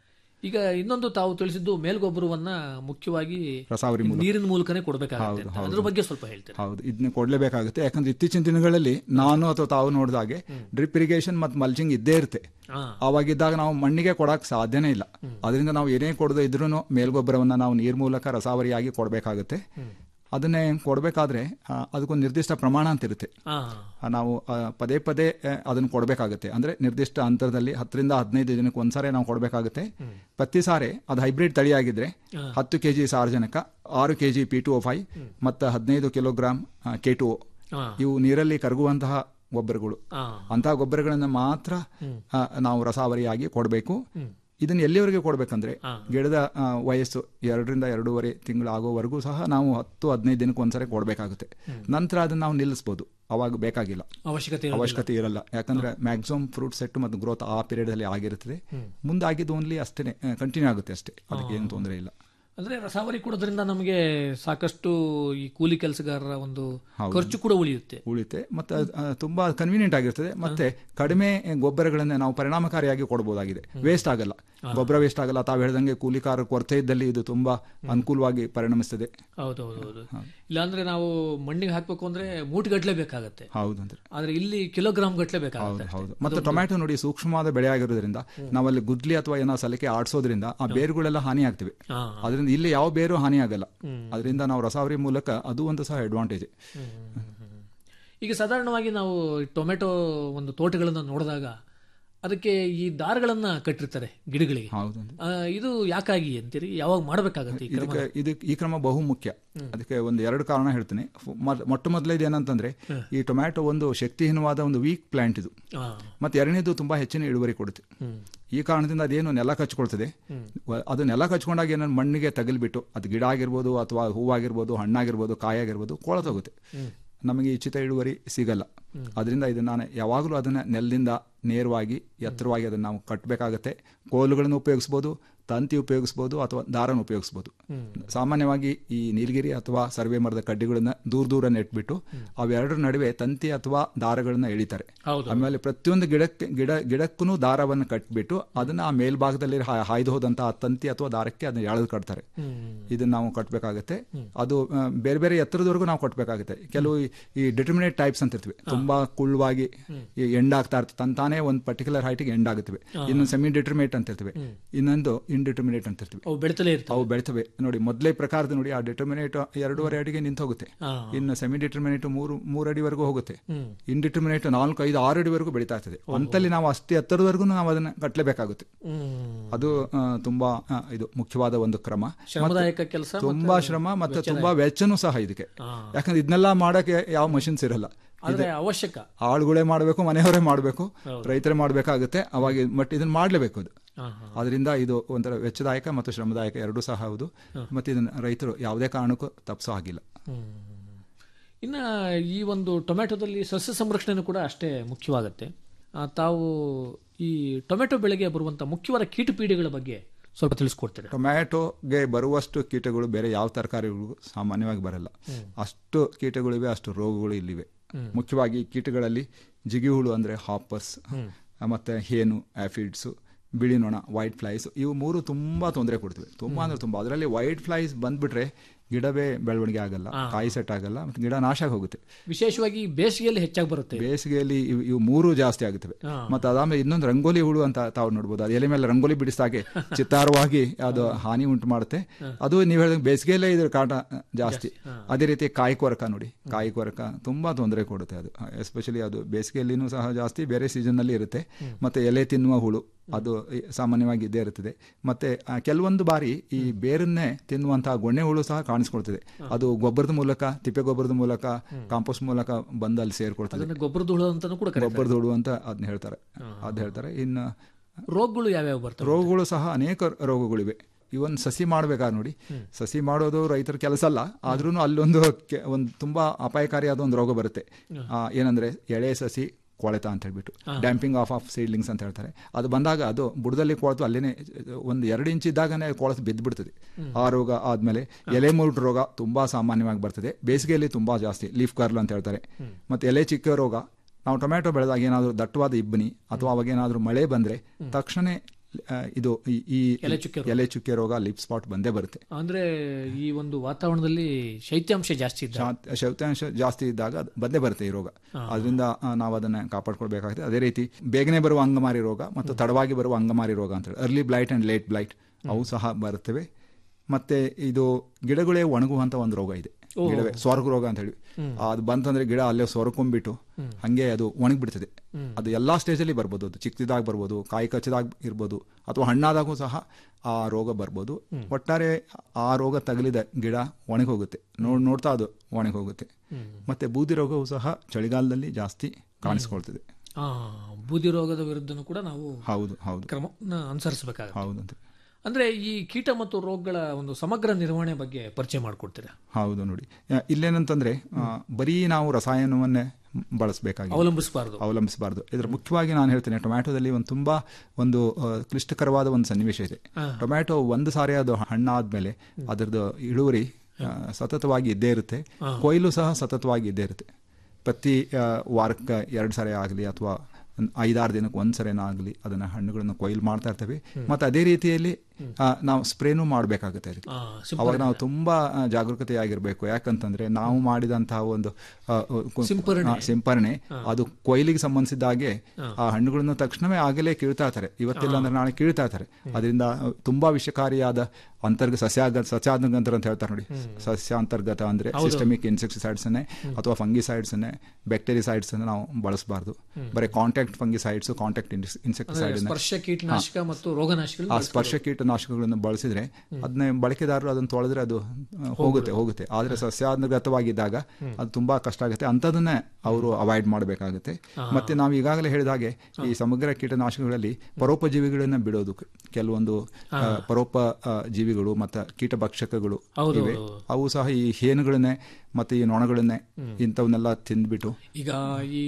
ಈಗ ಇನ್ನೊಂದು ತಾವು ತಿಳಿಸಿದ್ದು ಮೇಲ್ಗೊಬ್ಬರವನ್ನ ಮುಖ್ಯವಾಗಿ ರಸಾವರಿ ಮೂಲಕ ನೀರಿನ ಮೂಲಕನೇ ಕೊಡಬೇಕಾಗುತ್ತೆ ಹೌದು, ಅಂತ. ಹೌದು. ಅದ್ರ ಬಗ್ಗೆ ಸ್ವಲ್ಪ ಹೇಳ್ತೀರಾ ಹೌದು ಇದನ್ನ ಕೊಡ್ಲೇಬೇಕಾಗುತ್ತೆ ಯಾಕಂದ್ರೆ ಇತ್ತೀಚಿನ ದಿನಗಳಲ್ಲಿ ನಾನು ಅಥವಾ ತಾವು ನೋಡಿದ ಹಾಗೆ ಡ್ರಿಪ್ ಇರಿಗೇಷನ್ ಮತ್ತು ಮಲ್ಚಿಂಗ್ ಇದ್ದೇ ಇರುತ್ತೆ ಆ, ಆವಾಗಿದ್ದಾಗ ನಾವು ಮಣ್ಣಿಗೆ ಕೊಡಕ್ ಸಾಧ್ಯನೇ ಇಲ್ಲ ಅದರಿಂದ ನಾವು ಏನೇ ಕೊಡದೇ ಇದ್ರೂ ಮೇಲ್ಗೊಬ್ಬರವನ್ನ ನಾವು ನೀರ್ ಮೂಲಕ ರಸಾವರಿಯಾಗಿ ಕೊಡಬೇಕಾಗುತ್ತೆ ಅದನ್ನೇ ಕೊಡಬೇಕಾದ್ರೆ ಅದಕ್ಕೊಂದು ನಿರ್ದಿಷ್ಟ ಪ್ರಮಾಣ ಅಂತ ಇರುತ್ತೆ ಆ, ಆ, ನಾವು ಆ, ಪದೇ ಪದೇ ಆ, ಅದನ್ನು ಕೊಡಬೇಕಾಗುತ್ತೆ ಅಂದ್ರೆ ನಿರ್ದಿಷ್ಟ ಅಂತರದಲ್ಲಿ ಹತ್ತರಿಂದ ಹದಿನೈದು ದಿನಕ್ಕೆ ಒಂದ್ಸಾರಿ ನಾವು ಕೊಡಬೇಕಾಗುತ್ತೆ ಪ್ರತಿ ಸಾರಿ ಅದು ಹೈಬ್ರಿಡ್ ತಳಿಯಾಗಿದ್ರೆ ಹತ್ತು ಕೆ ಜಿ ಸಾರಜನಕ ಆರು K G P two O five ಮತ್ತು ಹದಿನೈದು ಕಿಲೋಗ್ರಾಮ್ ಕೆ ಟು ಆ, ಇವು ನೀರಲ್ಲಿ ಕರಗುವಂತಹ ಗೊಬ್ಬರಗಳು ಆ, ಅಂತಹ ಗೊಬ್ಬರಗಳನ್ನು ಮಾತ್ರ ಆ, ನಾವು ರಸಾವರಿಯಾಗಿ ಕೊಡಬೇಕು ಇದನ್ನ ಎಲ್ಲಿವರೆಗೆ ಕೊಡಬೇಕಂದ್ರೆ ಗಿಡದ ಆ, ವಯಸ್ಸು ಎರಡರಿಂದ ಎರಡೂವರೆ ತಿಂಗಳು ಆಗೋವರೆಗೂ ಸಹ ನಾವು ಹತ್ತು ಹದಿನೈದು ದಿನಕ್ಕೆ ಒಂದ್ಸರಿ ಕೊಡಬೇಕಾಗುತ್ತೆ ನಂತರ ಅದನ್ನ ನಾವು ನಿಲ್ಲಿಸ್ಬೋದು ಅವಾಗ ಬೇಕಾಗಿಲ್ಲ ಅವಶ್ಯಕತೆ ಇರೋದಿಲ್ಲ. ಅವಶ್ಯಕತೆ ಇರಲ್ಲ ಯಾಕಂದ್ರೆ ಮ್ಯಾಕ್ಸಿಮಮ್ ಫ್ರೂಟ್ ಸೆಟ್ ಮತ್ತು ಗ್ರೋತ್ ಆ ಪೀರಿಯಡ್ ಅಲ್ಲಿ ಆಗಿರುತ್ತದೆ ಮುಂದಾಗಿದ್ದು ಓನ್ಲಿ ಅಷ್ಟೇ ಕಂಟಿನ್ಯೂ ಆಗುತ್ತೆ ಅಷ್ಟೇ ಅದಕ್ಕೆ ಏನು ತೊಂದರೆ ಇಲ್ಲ ಅಂದ್ರೆ ರಸಾವರಿ ಕೊಡೋದ್ರಿಂದ ನಮಗೆ ಸಾಕಷ್ಟು ಈ ಕೂಲಿ ಕೆಲಸಗಾರರ ಒಂದು ಹೌದು. ಖರ್ಚು ಕೂಡ ಉಳಿಯುತ್ತೆ ಉಳಿತೆ ಮತ್ತೆ ಆ, ತುಂಬಾ ಕನ್ವೀನಿಯಂಟ್ ಆಗಿರ್ತದೆ ಮತ್ತೆ ಕಡಿಮೆ ಗೊಬ್ಬರಗಳನ್ನ ನಾವು ಪರಿಣಾಮಕಾರಿಯಾಗಿ ಕೊಡಬಹುದಾಗಿದೆ ವೇಸ್ಟ್ ಆಗಲ್ಲ ಗೊಬ್ಬರ ವೇಸ್ಟ್ ಆಗಲ್ಲ ತಾವು ಹೇಳ್ದಂಗೆ ಕೂಲಿಕಾರ ಕೊರತೆ ಇದ್ದಲ್ಲಿ ಇದು ತುಂಬಾ ಅನುಕೂಲವಾಗಿ ಪರಿಣಮಿಸ್ತದೆ ಹೌದೌದು ಇಲ್ಲಾಂದ್ರೆ ನಾವು ಮಣ್ಣಿಗೆ ಹಾಕ್ಬೇಕು ಅಂದ್ರೆ ಮೂಟುಗಟ್ಲೆ ಬೇಕಾಗತ್ತೆ ಹೌದಂದ್ರೆ ಆದ್ರೆ ಇಲ್ಲಿ ಕಿಲೋಗ್ರಾಮ್ ಗಟ್ಲೆ ಹೌದು ಬೇಕಾಗುತ್ತೆ ಹೌದು ಮತ್ತೆ ಟೊಮ್ಯಾಟೊ ನೋಡಿ ಸೂಕ್ಷ್ಮವಾದ ಬೆಳೆ ಆಗಿರೋದ್ರಿಂದ ನಾವಲ್ಲಿ ಗುದ್ಲಿ ಅಥವಾ ಏನೋ ಸಲಿಕೆ ಆಡಿಸೋದ್ರಿಂದ ಆ ಬೇರುಗಳೆಲ್ಲ ಹಾನಿ ಆಗ್ತಿವೆ ಹಾ. ಅದರಿಂದ ಇಲ್ಲಿ ಯಾವ ಬೇರು ಹಾನಿ ಆಗಲ್ಲ ಅದರಿಂದ ನಾವು ರಸಾವರಿ ಮೂಲಕ ಅದು ಒಂದು ಸಹ ಅಡ್ವಾಂಟೇಜ್ ಈಗ ಸಾಧಾರಣವಾಗಿ ನಾವು ಟೊಮೆಟೊ ಒಂದು ತೋಟಗಳನ್ನ ನೋಡಿದಾಗ ಅದಕ್ಕೆ ಈ ದಾರಗಳನ್ನ ಕಟ್ಟಿರ್ತಾರೆ ಗಿಡಗಳಿಗೆ ಹೌದಂದ್ರೆ ಆ, ಇದು ಯಾಕಾಗಿ ಅಂತೀರಿ ಯಾವಾಗ ಮಾಡಬೇಕಾಗತ್ತೆ ಈ ಕ್ರಮ ಇದಕ್ಕೆ ಇದಕ್ಕೆ ಈ ಕ್ರಮ ಬಹು ಮುಖ್ಯ ಅದಕ್ಕೆ ಒಂದು ಎರಡು ಕಾರಣ ಹೇಳ್ತೀನಿ ಫು- ಮೊದ್- ಮೊಟ್ಟ ಮೊದಲೇದು ಏನಂತಂದ್ರೆ ಈ ಟೊಮ್ಯಾಟೊ ಒಂದು ಶಕ್ತಿಹೀನವಾದ ಒಂದು ವೀಕ್ ಪ್ಲಾಂಟ್ ಇದು ಆ, ಮತ್ತೆ ಎರಡನೇದು ತುಂಬಾ ಹೆಚ್ಚಿನ ಇಳುವರಿ ಕೊಡುತ್ತೆ ಈ ಕಾರಣದಿಂದ ಅದೇನು ನೆಲ ಕಚ್ಕೊಳ್ತದೆ ವ- ಅದು ನೆಲ ಕಚ್ಕೊಂಡಾಗ ಏನೋ ಮಣ್ಣಿಗೆ ತಗಲ್ಬಿಟ್ಟು ಅದು ಗಿಡ ಆಗಿರ್ಬೋದು ಅಥವಾ ಹೂವಾಗಿರ್ಬೋದು ಹಣ್ಣಾಗಿರ್ಬೋದು ಕಾಯಾಗಿರ್ಬೋದು ಕೊಳತೋಗುತ್ತೆ ನಮಗೆ ಇಚ್ಛಿತ ಇಳುವರಿ ಸಿಗಲ್ಲ ಅದರಿಂದ ಇದನ್ನ ನಾನು ಯಾವಾಗಲೂ ಅದನ್ನ ನೆಲದಿಂದ ನೇರವಾಗಿ ಎತ್ತರವಾಗಿ ಅದನ್ನು ನಾವು ಕಟ್ಟಬೇಕಾಗತ್ತೆ ಕೋಲುಗಳನ್ನು ಉಪಯೋಗಿಸ್ಬೋದು ತಂತಿ ಉಪಯೋಗಿಸ್ಬೋದು ಅಥವಾ ದಾರನ ಉಪಯೋಗಿಸ್ಬೋದು ಸಾಮಾನ್ಯವಾಗಿ ಈ ನೀಲಗಿರಿ ಅಥವಾ ಸರ್ವೆ ಮರದ ಕಡ್ಡಿಗಳನ್ನ ದೂರ ದೂರ ನೆಟ್ಬಿಟ್ಟು ಅವೆರಡರ ನಡುವೆ ತಂತಿ ಅಥವಾ ದಾರಗಳನ್ನ ಎಳಿತಾರೆ ಹೌದು. ಆಮೇಲೆ ಪ್ರತಿಯೊಂದು ಗಿಡಕ್ಕೆ ಗಿಡ ಗಿಡಕ್ಕೂ ದಾರವನ್ನು ಕಟ್ಬಿಟ್ಟು ಅದನ್ನ ಆ ಮೇಲ್ಭಾಗದಲ್ಲಿ ಹಾ- ಹಾಯ್ದು ಹೋದಂತಹ ತಂತಿ ಅಥವಾ ದಾರಕ್ಕೆ ಅದನ್ನ ಎಳೆದು ಕಟ್ತಾರೆ ಇದನ್ನ ನಾವು ಕಟ್ಟಬೇಕಾಗತ್ತೆ ಅದು ಆ, ಬೇರೆ ಬೇರೆ ಎತ್ತರದವರೆಗೂ ನಾವು ಕಟ್ಟಬೇಕಾಗುತ್ತೆ ಕೆಲವು ಈ- ಈ ಡಿಟರ್ಮಿನೇಟ್ ಟೈಪ್ಸ್ ಅಂತ ಇರ್ತವೆ ತುಂಬಾ ಕುಳ್ಳುವಾಗಿ ಈ ಎಂಡ್ ಆಗ್ತಾ ಇರ್ತದೆ ತಂತಾನೆ ಒಂದು ಪರ್ಟಿಕ್ಯುಲರ್ ಹೈಟಿಗೆ ಎಂಡ್ ಆಗುತ್ತವೆ ಇನ್ನೊಂದು ಸೆಮಿ ಡಿಟರ್ಮಿನೇಟ್ ಅಂತ ಇರ್ತವೆ ಇನ್ನೊಂದು ಇನ್ಡಿಟರ್ಮಿನೇಟ್ ಅಂತ ಇರ್ತವೆ ಅವು ಬೆಳೆತಲೇ ಇರ್ತವೆ ಅವು ಬೆಳ್ತವೆ ನೋಡಿ ಮೊದಲೇ ಪ್ರಕಾರದ ನೋಡಿ ಆ ಡಿಟರ್ಮಿನೇಟ್ ಎರಡೂವರೆ ಅಡಿಗೆ ನಿಂತು ಹೋಗುತ್ತೆ ಆ, ಇನ್ನು ಸೆಮಿ ಡಿಟರ್ಮಿನೇಟ್ ಮೂರು ಮೂರು ಅಡಿವರೆಗೂ ಹೋಗುತ್ತೆ ಇಂಡಿಟರ್ಮಿನೇಟ್ ನಾಲ್ಕು ಐದು ಆರು ಅಡಿವರೆಗೂ ಬೆಳೀತಾ ಇರ್ತದೆ ಅಂತಲ್ಲಿ ನಾವು ಅಷ್ಟೇ ಎತ್ತರದವರೆಗೂ ನಾವು ಅದನ್ನ ಕಟ್ಟಲೇಬೇಕಾಗುತ್ತೆ ಹ್ಮ್. ಅದು ಆ, ತುಂಬಾ ಆ, ಇದು ಮುಖ್ಯವಾದ ಒಂದು ಕ್ರಮ ಶ್ರಮದಾಯಕ ಕೆಲಸ ತುಂಬಾ ಶ್ರಮ ಮತ್ತೆ ತುಂಬಾ ವೆಚ್ಚನೂ ಸಹ ಇದಕ್ಕೆ ಆ. ಯಾಕಂದ್ರೆ ಇದನ್ನೆಲ್ಲ ಮಾಡಕ್ಕೆ ಯಾವ ಮಷಿನ್ಸ್ ಇರಲ್ಲ ಆದ್ರೆ ಅವಶ್ಯಕ ಆಳುಗಳೇ ಮಾಡಬೇಕು ಮನೆಯವರೇ ಮಾಡಬೇಕು ರೈತರೇ ಮಾಡಬೇಕಾಗುತ್ತೆ ಅವಾಗ ಬಟ್ ಇದನ್ನ ಮಾಡಲೇಬೇಕು ಅದು ಆ, ಹಾ. ಅದರಿಂದ ಇದು ಒಂಥರ ವೆಚ್ಚದಾಯಕ ಮತ್ತು ಶ್ರಮದಾಯಕ ಎರಡೂ ಸಹ ಹೌದು ಮತ್ತೆ ಇದನ್ನ ರೈತರು ಯಾವುದೇ ಕಾರಣಕ್ಕೂ ತಪ್ಪಿಸೋ ಹಾಗಿಲ್ಲ ಹ್ಮ್. ಇನ್ನ ಈ ಒಂದು ಟೊಮೆಟೊದಲ್ಲಿ ಸಸ್ಯ ಸಂರಕ್ಷಣೆ ಕೂಡ ಅಷ್ಟೇ ಮುಖ್ಯವಾಗುತ್ತೆ ಆ, ತಾವು ಈ ಟೊಮೆಟೊ ಬೆಳೆಗೆ ಬರುವಂತ ಮುಖ್ಯವಾದ ಕೀಟಪೀಡೆಗಳ ಬಗ್ಗೆ ಸ್ವಲ್ಪ ತಿಳಿಸ್ಕೊಡ್ತೀರಾ ಟೊಮ್ಯಾಟೊಗೆ ಬರುವಷ್ಟು ಕೀಟಗಳು ಬೇರೆ ಯಾವ ತರಕಾರಿಗಳಿಗೂ ಸಾಮಾನ್ಯವಾಗಿ ಬರಲ್ಲ ಅಷ್ಟು ಕೀಟಗಳಿವೆ ಅಷ್ಟು ರೋಗಗಳು ಇಲ್ಲಿವೆ ಮುಖ್ಯವಾಗಿ ಈ ಕೀಟಗಳಲ್ಲಿ ಜಿಗಿಹುಳು ಅಂದ್ರೆ ಹಾಪರ್ಸ್ ಮತ್ತೆ ಹೇನು ಆಫಿಡ್ಸ್ ಬಿಳಿ ನೊಣ ವೈಟ್ ಫ್ಲೈಸ್ ಇವು ಮೂರು ತುಂಬಾ ತೊಂದರೆ ಕೊಡ್ತವೆ ತುಂಬಾ ಅಂದ್ರೆ ತುಂಬಾ ಅದರಲ್ಲಿ ವೈಟ್ ಫ್ಲೈಸ್ ಬಂದ್ಬಿಟ್ರೆ ಗಿಡವೇ ಬೆಳವಣಿಗೆ ಆಗಲ್ಲ ಹಾ. ಕಾಯಿ ಸೆಟ್ ಆಗಲ್ಲ ಮತ್ತೆ ಗಿಡ ನಾಶ ಆಗಿ ಹೋಗುತ್ತೆ ವಿಶೇಷವಾಗಿ ಬೇಸಿಗೆಯಲ್ಲಿ ಹೆಚ್ಚಾಗಿ ಬರುತ್ತೆ ಬೇಸಿಗೆಯಲ್ಲಿ ಇವು ಇವು ಮೂರು ಜಾಸ್ತಿ ಆಗುತ್ತವೆ ಹಾ. ಮತ್ತೆ ಅದಾದ್ಮೇಲೆ ಇನ್ನೊಂದು ರಂಗೋಲಿ ಹುಳು ಅಂತ ತಾವು ನೋಡ್ಬೋದು ಅದು ಎಲೆ ಮೇಲೆ ರಂಗೋಲಿ ಬಿಡಿಸಿದಾಗೆ ಚಿತ್ತಾರವಾಗಿ ಅದು ಹಾನಿ ಉಂಟು ಮಾಡುತ್ತೆ ಅದು ನೀವು ಹೇಳಿದ ಬೇಸಿಗೆಯಲ್ಲೇ ಇದ್ರ ಕಾಟ ಜಾಸ್ತಿ ಅದೇ ರೀತಿ ಕಾಯಿ ಕೊರಕ ನೋಡಿ ಕಾಯಿ ಕೊರಕ ತುಂಬಾ ತೊಂದರೆ ಕೊಡುತ್ತೆ ಅದು ಎಸ್ಪೆಷಲಿ ಅದು ಬೇಸಿಗೆಯಲ್ಲಿನೂ ಸಹ ಜಾಸ್ತಿ ಬೇರೆ ಸೀಸನ್ ನಲ್ಲಿ ಇರುತ್ತೆ ಮತ್ತೆ ಎಲೆ ತಿನ್ನುವ ಹುಳು ಅದು ಈ- ಸಾಮಾನ್ಯವಾಗಿ ಇದ್ದೇ ಇರುತ್ತದೆ ಮತ್ತೆ ಆ, ಕೆಲವೊಂದು ಬಾರಿ ಈ ಬೇರನ್ನೇ ತಿನ್ನುವಂತಹ ಗೊಣ್ಣೆ ಹುಳು ಸಹ ಕಾಣಿಸ್ಕೊಳ್ತದೆ ಅದು ಗೊಬ್ಬರದ ಮೂಲಕ ತಿಪ್ಪೆ ಗೊಬ್ಬರದ ಮೂಲಕ ಕಾಂಪೋಸ್ಟ್ ಮೂಲಕ ಬಂದು ಅಲ್ಲಿ ಸೇರ್ಕೊಳ್ತದೆ ಅದನ್ನ ಗೊಬ್ಬರದ ಹುಳು ಅಂತಾನೂ ಕೂಡ ಕರೀತಾರೆ. ಗೊಬ್ಬರದ ಹುಳು ಅಂತ ಅದನ್ನ ಹೇಳ್ತಾರೆ ಅದ್ ಹೇಳ್ತಾರೆ ಇನ್ನು ರೋಗಗಳು ಯಾವ್ಯಾವ ಬರ್ತವೆ ರೋಗಗಳು ಸಹ ಅನೇಕ ರೋಗಗಳಿವೆ ಇವನ್ ಸಸಿ ಮಾಡ್ಬೇಕಾದ್ರೆ ನೋಡಿ ಸಸಿ ಮಾಡೋದು ರೈತರ ಕೆಲಸ ಅಲ್ಲ ಆದ್ರೂ ಅಲ್ಲೊಂದು ಕೆ- ಒಂದು ತುಂಬಾ ಅಪಾಯಕಾರಿಯಾದ ಒಂದು ರೋಗ ಬರುತ್ತೆ ಆ, ಏನಂದ್ರೆ ಎಳೆ ಸಸಿ ಕೊಳೆತ ಅಂತ ಹೇಳ್ಬಿಟ್ಟು ಡ್ಯಾಂಪಿಂಗ್ ಆಫ್ ಆಫ್ ಸೀಡ್ಲಿಂಗ್ಸ್ ಅಂತ ಹೇಳ್ತಾರೆ ಅದು ಬಂದಾಗ ಅದು ಬುಡದಲ್ಲಿ ಕೊಳೆತು ಅಲ್ಲೇನೆ ಒಂದು ಎರಡು ಇಂಚ್ ಇದ್ದಾಗನೇ ಕೊಳೆತು ಬಿದ್ದು ಬಿಡ್ತದೆ ಆ ರೋಗ ಆದ್ಮೇಲೆ ಎಲೆ ಮುರುಟು ರೋಗ ತುಂಬಾ ಸಾಮಾನ್ಯವಾಗಿ ಬರ್ತದೆ ಬೇಸಿಗೆಯಲ್ಲಿ ತುಂಬಾ ಜಾಸ್ತಿ ಲೀಫ್ ಕರ್ಲ್ ಅಂತ ಹೇಳ್ತಾರೆ ಮತ್ತೆ ಎಲೆ ಚಿಕ್ಕ ರೋಗ ನಾವು ಟೊಮ್ಯಾಟೊ ಬೆಳೆದಾಗ ಏನಾದರೂ ದಟ್ಟವಾದ ಇಬ್ಬನಿ ಅಥವಾ ಅವಾಗ ಏನಾದರೂ ಮಳೆ ಬಂದ್ರೆ ತಕ್ಷಣ ಆ, ಇದು ಈ- ಈ ಎಲೆ ಚುಕ್ಕೆ ರೋಗ. ಎಲೆ ಚುಕ್ಕೆ ರೋಗ ಲಿಪ್ ಸ್ಪಾಟ್ ಬಂದೇ ಬರುತ್ತೆ ಅಂದ್ರೆ ಈ ಒಂದು ವಾತಾವರಣದಲ್ಲಿ ಶೈತ್ಯಾಂಶ ಜಾಸ್ತಿ ಇದ್ದ ಶಾ- ಶೌಚಾಂಶ ಜಾಸ್ತಿ ಇದ್ದಾಗ ಅದು ಬಂದೇ ಬರುತ್ತೆ ಈ ರೋಗ ಅದರಿಂದ ನಾವು ಅದನ್ನ ಕಾಪಾಡ್ಕೊಳ್ಬೇಕಾಗುತ್ತೆ ಅದೇ ರೀತಿ ಬೇಗನೆ ಬರುವ ಅಂಗಮಾರಿ ರೋಗ ಮತ್ತು ತಡವಾಗಿ ಬರುವ ಅಂಗಮಾರಿ ರೋಗ ಅಂತ ಹೇಳಿ early blight and late blight ಅವು ಸಹ ಬರುತ್ತವೆ ಮತ್ತೆ ಇದು ಗಿಡಗಳೇ ಒಣಗುವಂತ ಒಂದು ರೋಗ ಇದೆ ಗಿಡವೇ ಸ್ವರ್ಗ ರೋಗ ಅಂತ ಹೇಳಿ ಅದು ಬಂತಂದ್ರೆ ಗಿಡ ಅಲ್ಲೇ ಸೊರಕೊಂಡ್ಬಿಟ್ಟು ಹಂಗೆ ಅದು ಒಣಗಿಬಿಡ್ತದೆ ಅದು ಎಲ್ಲಾ ಸ್ಟೇಜಲ್ಲಿ ಬರ್ಬೋದು ಅದು ಚಿಕ್ಕದಾಗಿ ಬರ್ಬೋದು ಕಾಯಿ ಕಚ್ಚದಾಗ ಇರ್ಬೋದು ಅಥವಾ ಹಣ್ಣಾದಾಗೂ ಸಹ ಆ ರೋಗ ಬರ್ಬೋದು ಒಟ್ಟಾರೆ ಆ ರೋಗ ತಗಲಿದ ಗಿಡ ಒಣಗಿ ಹೋಗುತ್ತೆ ನೋಡ್ ನೋಡ್ತಾ ಅದು ಒಣಗಿ ಹೋಗುತ್ತೆ ಮತ್ತೆ ಬೂದಿ ರೋಗವು ಸಹ ಚಳಿಗಾಲದಲ್ಲಿ ಜಾಸ್ತಿ ಕಾಣಿಸ್ಕೊಳ್ತದೆ ಆ, ಬೂದಿ ರೋಗದ ವಿರುದ್ಧನೂ ಕೂಡ ನಾವು ಹೌದು ಹೌದು ಕ್ರಮವನ್ನು ಅನುಸರಿಸಬೇಕಾಗುತ್ತೆ ಹೌದಂತೆ ಅಂದ್ರೆ ಈ ಕೀಟ ಮತ್ತು ರೋಗಗಳ ಒಂದು ಸಮಗ್ರ ನಿರ್ವಹಣೆ ಬಗ್ಗೆ ಪರಿಚಯ ಮಾಡಿಕೊಡ್ತೀರಾ ಹೌದು ನೋಡಿ ಆ, ಇಲ್ಲೇನಂತಂದ್ರೆ ಆ, ಬರೀ ನಾವು ರಸಾಯನವನ್ನೇ ಬಳಸಬೇಕಾಗಿ ಅವಲಂಬಿಸಬಾರದು ಅವಲಂಬಿಸಬಾರದು ಇದರ ಮುಖ್ಯವಾಗಿ ನಾನು ಹೇಳ್ತೇನೆ ಟೊಮ್ಯಾಟೋದಲ್ಲಿ ಒಂದು ತುಂಬಾ ಒಂದು ಆ, ಕ್ಲಿಷ್ಟಕರವಾದ ಒಂದು ಸನ್ನಿವೇಶ ಇದೆ ಟೊಮ್ಯಾಟೊ ಒಂದು ಸಾರಿ ಅದು ಹಣ್ಣಾದ್ಮೇಲೆ ಅದರದ್ದು ಇಳುವರಿ ಆ, ಸತತವಾಗಿ ಇದ್ದೇ ಇರುತ್ತೆ ಕೊಯ್ಲು ಸಹ ಸತತವಾಗಿ ಇದ್ದೇ ಇರುತ್ತೆ ಪ್ರತಿ ಆ, ವಾರಕ್ಕೆ ಎರಡು ಸಾರಿ ಆಗಲಿ ಅಥವಾ ಐದಾರು ದಿನಕ್ಕೆ ಒಂದು ಸರಿನ ಆಗಲಿ ಅದನ್ನ ಹಣ್ಣುಗಳನ್ನು ಕೊಯ್ಲು ಮಾಡ್ತಾ ಇರ್ತೇವೆ ಮತ್ತೆ ಅದೇ ರೀತಿಯಲ್ಲಿ ಆ, ನಾವು ಸ್ಪ್ರೇನು ಮಾಡಬೇಕಾಗುತ್ತೆ ಅದಕ್ಕೆ ಆ, ಅವಾಗ ನಾವು ತುಂಬಾ ಆ, ಜಾಗರೂಕತೆಯಾಗಿರ್ಬೇಕು ಯಾಕಂತಂದ್ರೆ ನಾವು ಮಾಡಿದಂತಹ ಒಂದು ಆ, ಕು- ಸಿಂಪರಣೆ. ಆ, ಸಿಂಪರಣೆ ಅದು ಕೊಯ್ಲಿಗೆ ಸಂಬಂಧಿಸಿದ ಹಾಗೆ ಆ ಹಣ್ಣುಗಳನ್ನು ತಕ್ಷಣವೇ ಆಗಲೇ ಕೀಳ್ತಾ ಇರ್ತಾರೆ ಇವತ್ತಿಲ್ಲ ಅಂದ್ರೆ ನಾಳೆ ಕೀಳ್ತಾ ಇರ್ತಾರೆ ಅದರಿಂದ ತುಂಬಾ ವಿಷಕಾರಿಯಾದ ಅಂತರ್ಗ ಸಸ್ಯಾಗ ಸಸ್ಯಾಂತರ್ಗತ ಅಂತ ಹೇಳ್ತಾರೆ ನೋಡಿ ಸಸ್ಯಾಂತರ್ಗತ ಅಂದ್ರೆ ಸಿಸ್ಟಮಿಕ್ ಇನ್ಸೆಕ್ಟಿಸೈಡ್ಸ್ ಅನ್ನೇ ಅಥವಾ ಫಂಗಿಸೈಡ್ಸ್ ಅನ್ನೇ ಬ್ಯಾಕ್ಟೀರಿಯಸೈಡ್ಸ್ ಅನ್ನು ನಾವು ಬಳಸಬಾರ್ದು ಬರೀ ಕಾಂಟ್ಯಾಕ್ಟ್ ಫಂಗಿಸೈಡ್ಸ್ ಕಾಂಟ್ಯಾಕ್ಟ್ ಇನ್ಸೆಕ್ಟಿಸೈಡ್ ಸ್ಪರ್ಶ ಕೀಟನಾಶಕ ಮತ್ತು ರೋಗನಾಶಕಗಳು ಆ ಸ್ಪರ್ಶ ಕೀಟನಾಶಕಗಳನ್ನು ಬಳಸಿದ್ರೆ ಅದನ್ನ ಬಳಕೆದಾರರು ಅದನ್ನ ತೊಳೆದ್ರೆ ಅದು ಆ, ಹೋಗುತ್ತೆ ಹೋಗುತ್ತೆ ಆದ್ರೆ ಸಸ್ಯಾನುಗತವಾಗಿದ್ದಾಗ ಅದು ತುಂಬಾ ಕಷ್ಟ ಆಗುತ್ತೆ ಅಂಥದನ್ನೇ ಅವರು ಅವಾಯ್ಡ್ ಮಾಡಬೇಕಾಗುತ್ತೆ ಮತ್ತೆ ನಾವು ಈಗಾಗಲೇ ಹೇಳಿದ ಹಾಗೆ ಈ ಸಮಗ್ರ ಕೀಟನಾಶಕಗಳಲ್ಲಿ ಪರೋಪಜೀವಿಗಳನ್ನ ಬಿಡೋದು ಕೆಲವೊಂದು ಆ, ಪರೋಪ ಆ, ಜೀವಿಗಳು ಮತ್ತು ಕೀಟಭಕ್ಷಕಗಳು ಹೌದು, ಇವೆ ಹೌದು. ಅವು ಸಹ ಈ ಹೇನುಗಳನ್ನೇ ಮತ್ತೆ ಈ ನೊಣಗಳನ್ನೇ ಇಂಥವನ್ನೆಲ್ಲ ತಿಂದ್ಬಿಟ್ಟು ಈಗ ಈ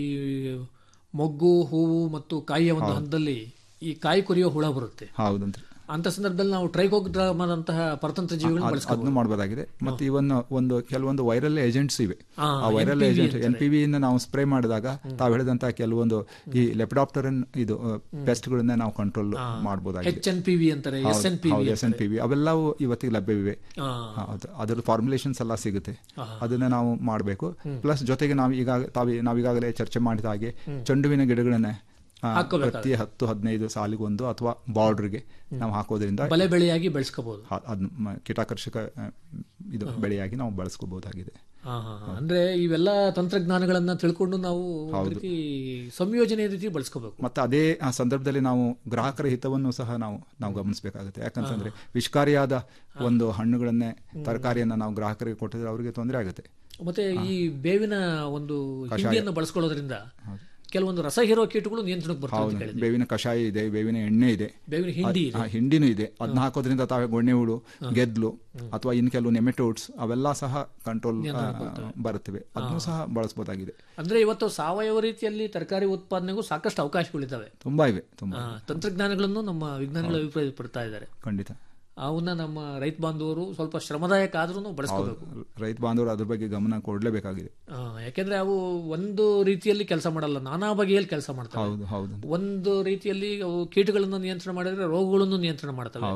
ಮೊಗ್ಗು ಹೂವು ಮತ್ತು ಕಾಯಿಯ ಒಂದು ಹಂತದಲ್ಲಿ ಈ ಕಾಯಿ ಕೊರಿಯೋ ಹುಳ ಬರುತ್ತೆ ಹೌದಂತ ಅಂತ ಸಂದರ್ಭದಲ್ಲಿ ನಾವು ಟ್ರೈಕೋಗ್ರಾಮದಂತಹ ಪರತಂತ್ರ ಜೀವಿಗಳನ್ನು ಬಳಸ್ಕೋಬಹುದು ಅದನ್ನು ಮಾಡಬಹುದಾಗಿದೆ ಮತ್ತೆ ಇವನ್ ಒಂದು ಕೆಲವೊಂದು ವೈರಲ್ ಏಜೆಂಟ್ಸ್ ಇವೆ ಆ, ಆ ವೈರಲ್ NPV ಏಜೆಂಟ್ ಅಂತಾರೆ. ಎನ್ ಪಿ ವಿನ ನಾವು ಸ್ಪ್ರೇ ಮಾಡಿದಾಗ ತಾವು ಹೇಳಿದಂತಹ ಕೆಲವೊಂದು ಈ ಲೆಪ್ಡಾಪ್ಟರನ್ ಇದು ಪೆಸ್ಟ್ ಗಳನ್ನ ನಾವು ಕಂಟ್ರೋಲ್ ಮಾಡಬಹುದಾಗಿದೆ ಎಚ್ ಎನ್ ಪಿ ವಿ ಅಂತಾರೆ S N P V S N P V ಅವೆಲ್ಲವೂ ಇವತ್ತಿಗೆ ಲಭ್ಯವಿವೆ ಹೌದು. ಅದ್ರ ಫಾರ್ಮುಲೇಷನ್ಸ್ ಎಲ್ಲ ಸಿಗುತ್ತೆ ಅದನ್ನ ನಾವು ಮಾಡಬೇಕು ಪ್ಲಸ್ ಜೊತೆಗೆ ನಾವು ಈಗ ತಾವು ನಾವೀಗಾಗಲೇ ಚರ್ಚೆ ಮಾಡಿದ ಹಾಗೆ ಚೆಂಡುವಿನ ಗಿಡಗಳನ್ನ ಆ, ಹಾಕ್ಕೋಬೇಕಾಗುತ್ತೆ. ಪ್ರತಿ ಹತ್ತು ಹದಿನೈದು ಸಾಲಿಗೊಂದು ಅಥವಾ ಬಾರ್ಡರ್ಗೆ ನಾವು ಹಾಕೋದ್ರಿಂದ ಬಲೆ ಬೆಳೆಯಾಗಿ ಬೆಳೆಸ್ಕೋಬಹುದು ಹ- ಅದ್ ಮ- ಕೀಟಾಕರ್ಷಕ ಆ, ಇದು ಬೆಳೆಯಾಗಿ ನಾವು ಬಳಸ್ಕೋಬಹುದಾಗಿದೆ ಅಂದ್ರೆ ಇವೆಲ್ಲ ತಂತ್ರಜ್ಞಾನಗಳನ್ನ ತಿಳ್ಕೊಂಡು ನಾವು ಒಂದ್ ರೀತಿ ಸಂಯೋಜನೆ ರೀತಿ ಬಳಸ್ಕೋಬೇಕು ಮತ್ತೆ ಅದೇ ಆ ಸಂದರ್ಭದಲ್ಲಿ ನಾವು ಗ್ರಾಹಕರ ಹಿತವನ್ನು ಸಹ ನಾವು ನಾವು ಗಮನಿಸಬೇಕಾಗುತ್ತೆ ಯಾಕಂತಂದ್ರೆ ವಿಷಕಾರಿಯಾದ ಒಂದು ಹಣ್ಣುಗಳನ್ನೇ ತರಕಾರಿಯನ್ನ ನಾವು ಗ್ರಾಹಕರಿಗೆ ಕೊಟ್ಟಿದ್ರೆ ಅವರಿಗೆ ತೊಂದರೆ ಆಗುತ್ತೆ ಮತ್ತೆ ಈ ಬೇವಿನ ಒಂದು ಹಿಂಡಿಯನ್ನು ಬಳಸ್ಕೊಳ್ಳೋದ್ರಿಂದ ಕೆಲವೊಂದು ರಸ ಹೀರೋ ಕೀಟಗಳು ನಿಯಂತ್ರಣಕ್ಕೆ ಬರ್ತವೆ ಅಂತ ಹೌದು ಕೇಳಿದ್ವಿ ಬೇವಿನ ಕಷಾಯ ಇದೆ ಬೇವಿನ ಎಣ್ಣೆ ಇದೆ ಬೇವಿನ ಹಿಂಡಿ ಇದೆ ಆ, ಹಿಂಡಿನೂ ಇದೆ ಅದನ್ನ ಹಾಕೋದ್ರಿಂದ ತಾವೇ ಗೊಣ್ಣೆ ಹುಳು ಗೆದ್ಲು ಅಥವಾ ಇನ್ ಕೆಲವು ನೆಮೆಟೋಡ್ಸ್ ಅವೆಲ್ಲ ಸಹ ಕಂಟ್ರೋಲ್ ಬರುತ್ತವೆ ಅದನ್ನು ಸಹ ಬಳಸಬಹುದಾಗಿದೆ ಅಂದ್ರೆ ಇವತ್ತು ಸಾವಯವ ರೀತಿಯಲ್ಲಿ ತರಕಾರಿ ಉತ್ಪಾದನೆಗೂ ಸಾಕಷ್ಟು ಅವಕಾಶಗಳಿದ್ದಾವೆ ತುಂಬಾ ಇವೆ ತುಂಬಾ ಆ, ತಂತ್ರಜ್ಞಾನಗಳನ್ನು ನಮ್ಮ ವಿಜ್ಞಾನಿಗಳು ಅಭಿಪ್ರಾಯ ಪಡ್ತಾ ಇದ್ದಾರೆ ಖಂಡಿತ ಅವನ್ನ ನಮ್ಮ ರೈತ ಬಾಂಧವರು ಸ್ವಲ್ಪ ಶ್ರಮದಾಯಕ ಆದ್ರೂ ಬಳಸ್ಕೋಬೇಕು ರೈತ ಬಾಂಧವರು ಅದ್ರ ಬಗ್ಗೆ ಗಮನ ಕೊಡ್ಲೇಬೇಕಾಗಿದೆ ಆ, ಯಾಕೆಂದ್ರೆ ಅವು ಒಂದು ರೀತಿಯಲ್ಲಿ ಕೆಲಸ ಮಾಡಲ್ಲ ನಾನಾ ಬಗೆಯಲ್ಲಿ ಕೆಲಸ ಮಾಡ್ತವೆ ಹೌದು ಹೌದು ಒಂದು ರೀತಿಯಲ್ಲಿ ಅವು ಕೀಟಗಳನ್ನು ನಿಯಂತ್ರಣ ಮಾಡಿದ್ರೆ ರೋಗಗಳನ್ನು ನಿಯಂತ್ರಣ ಮಾಡ್ತವೆ ಹೌದು.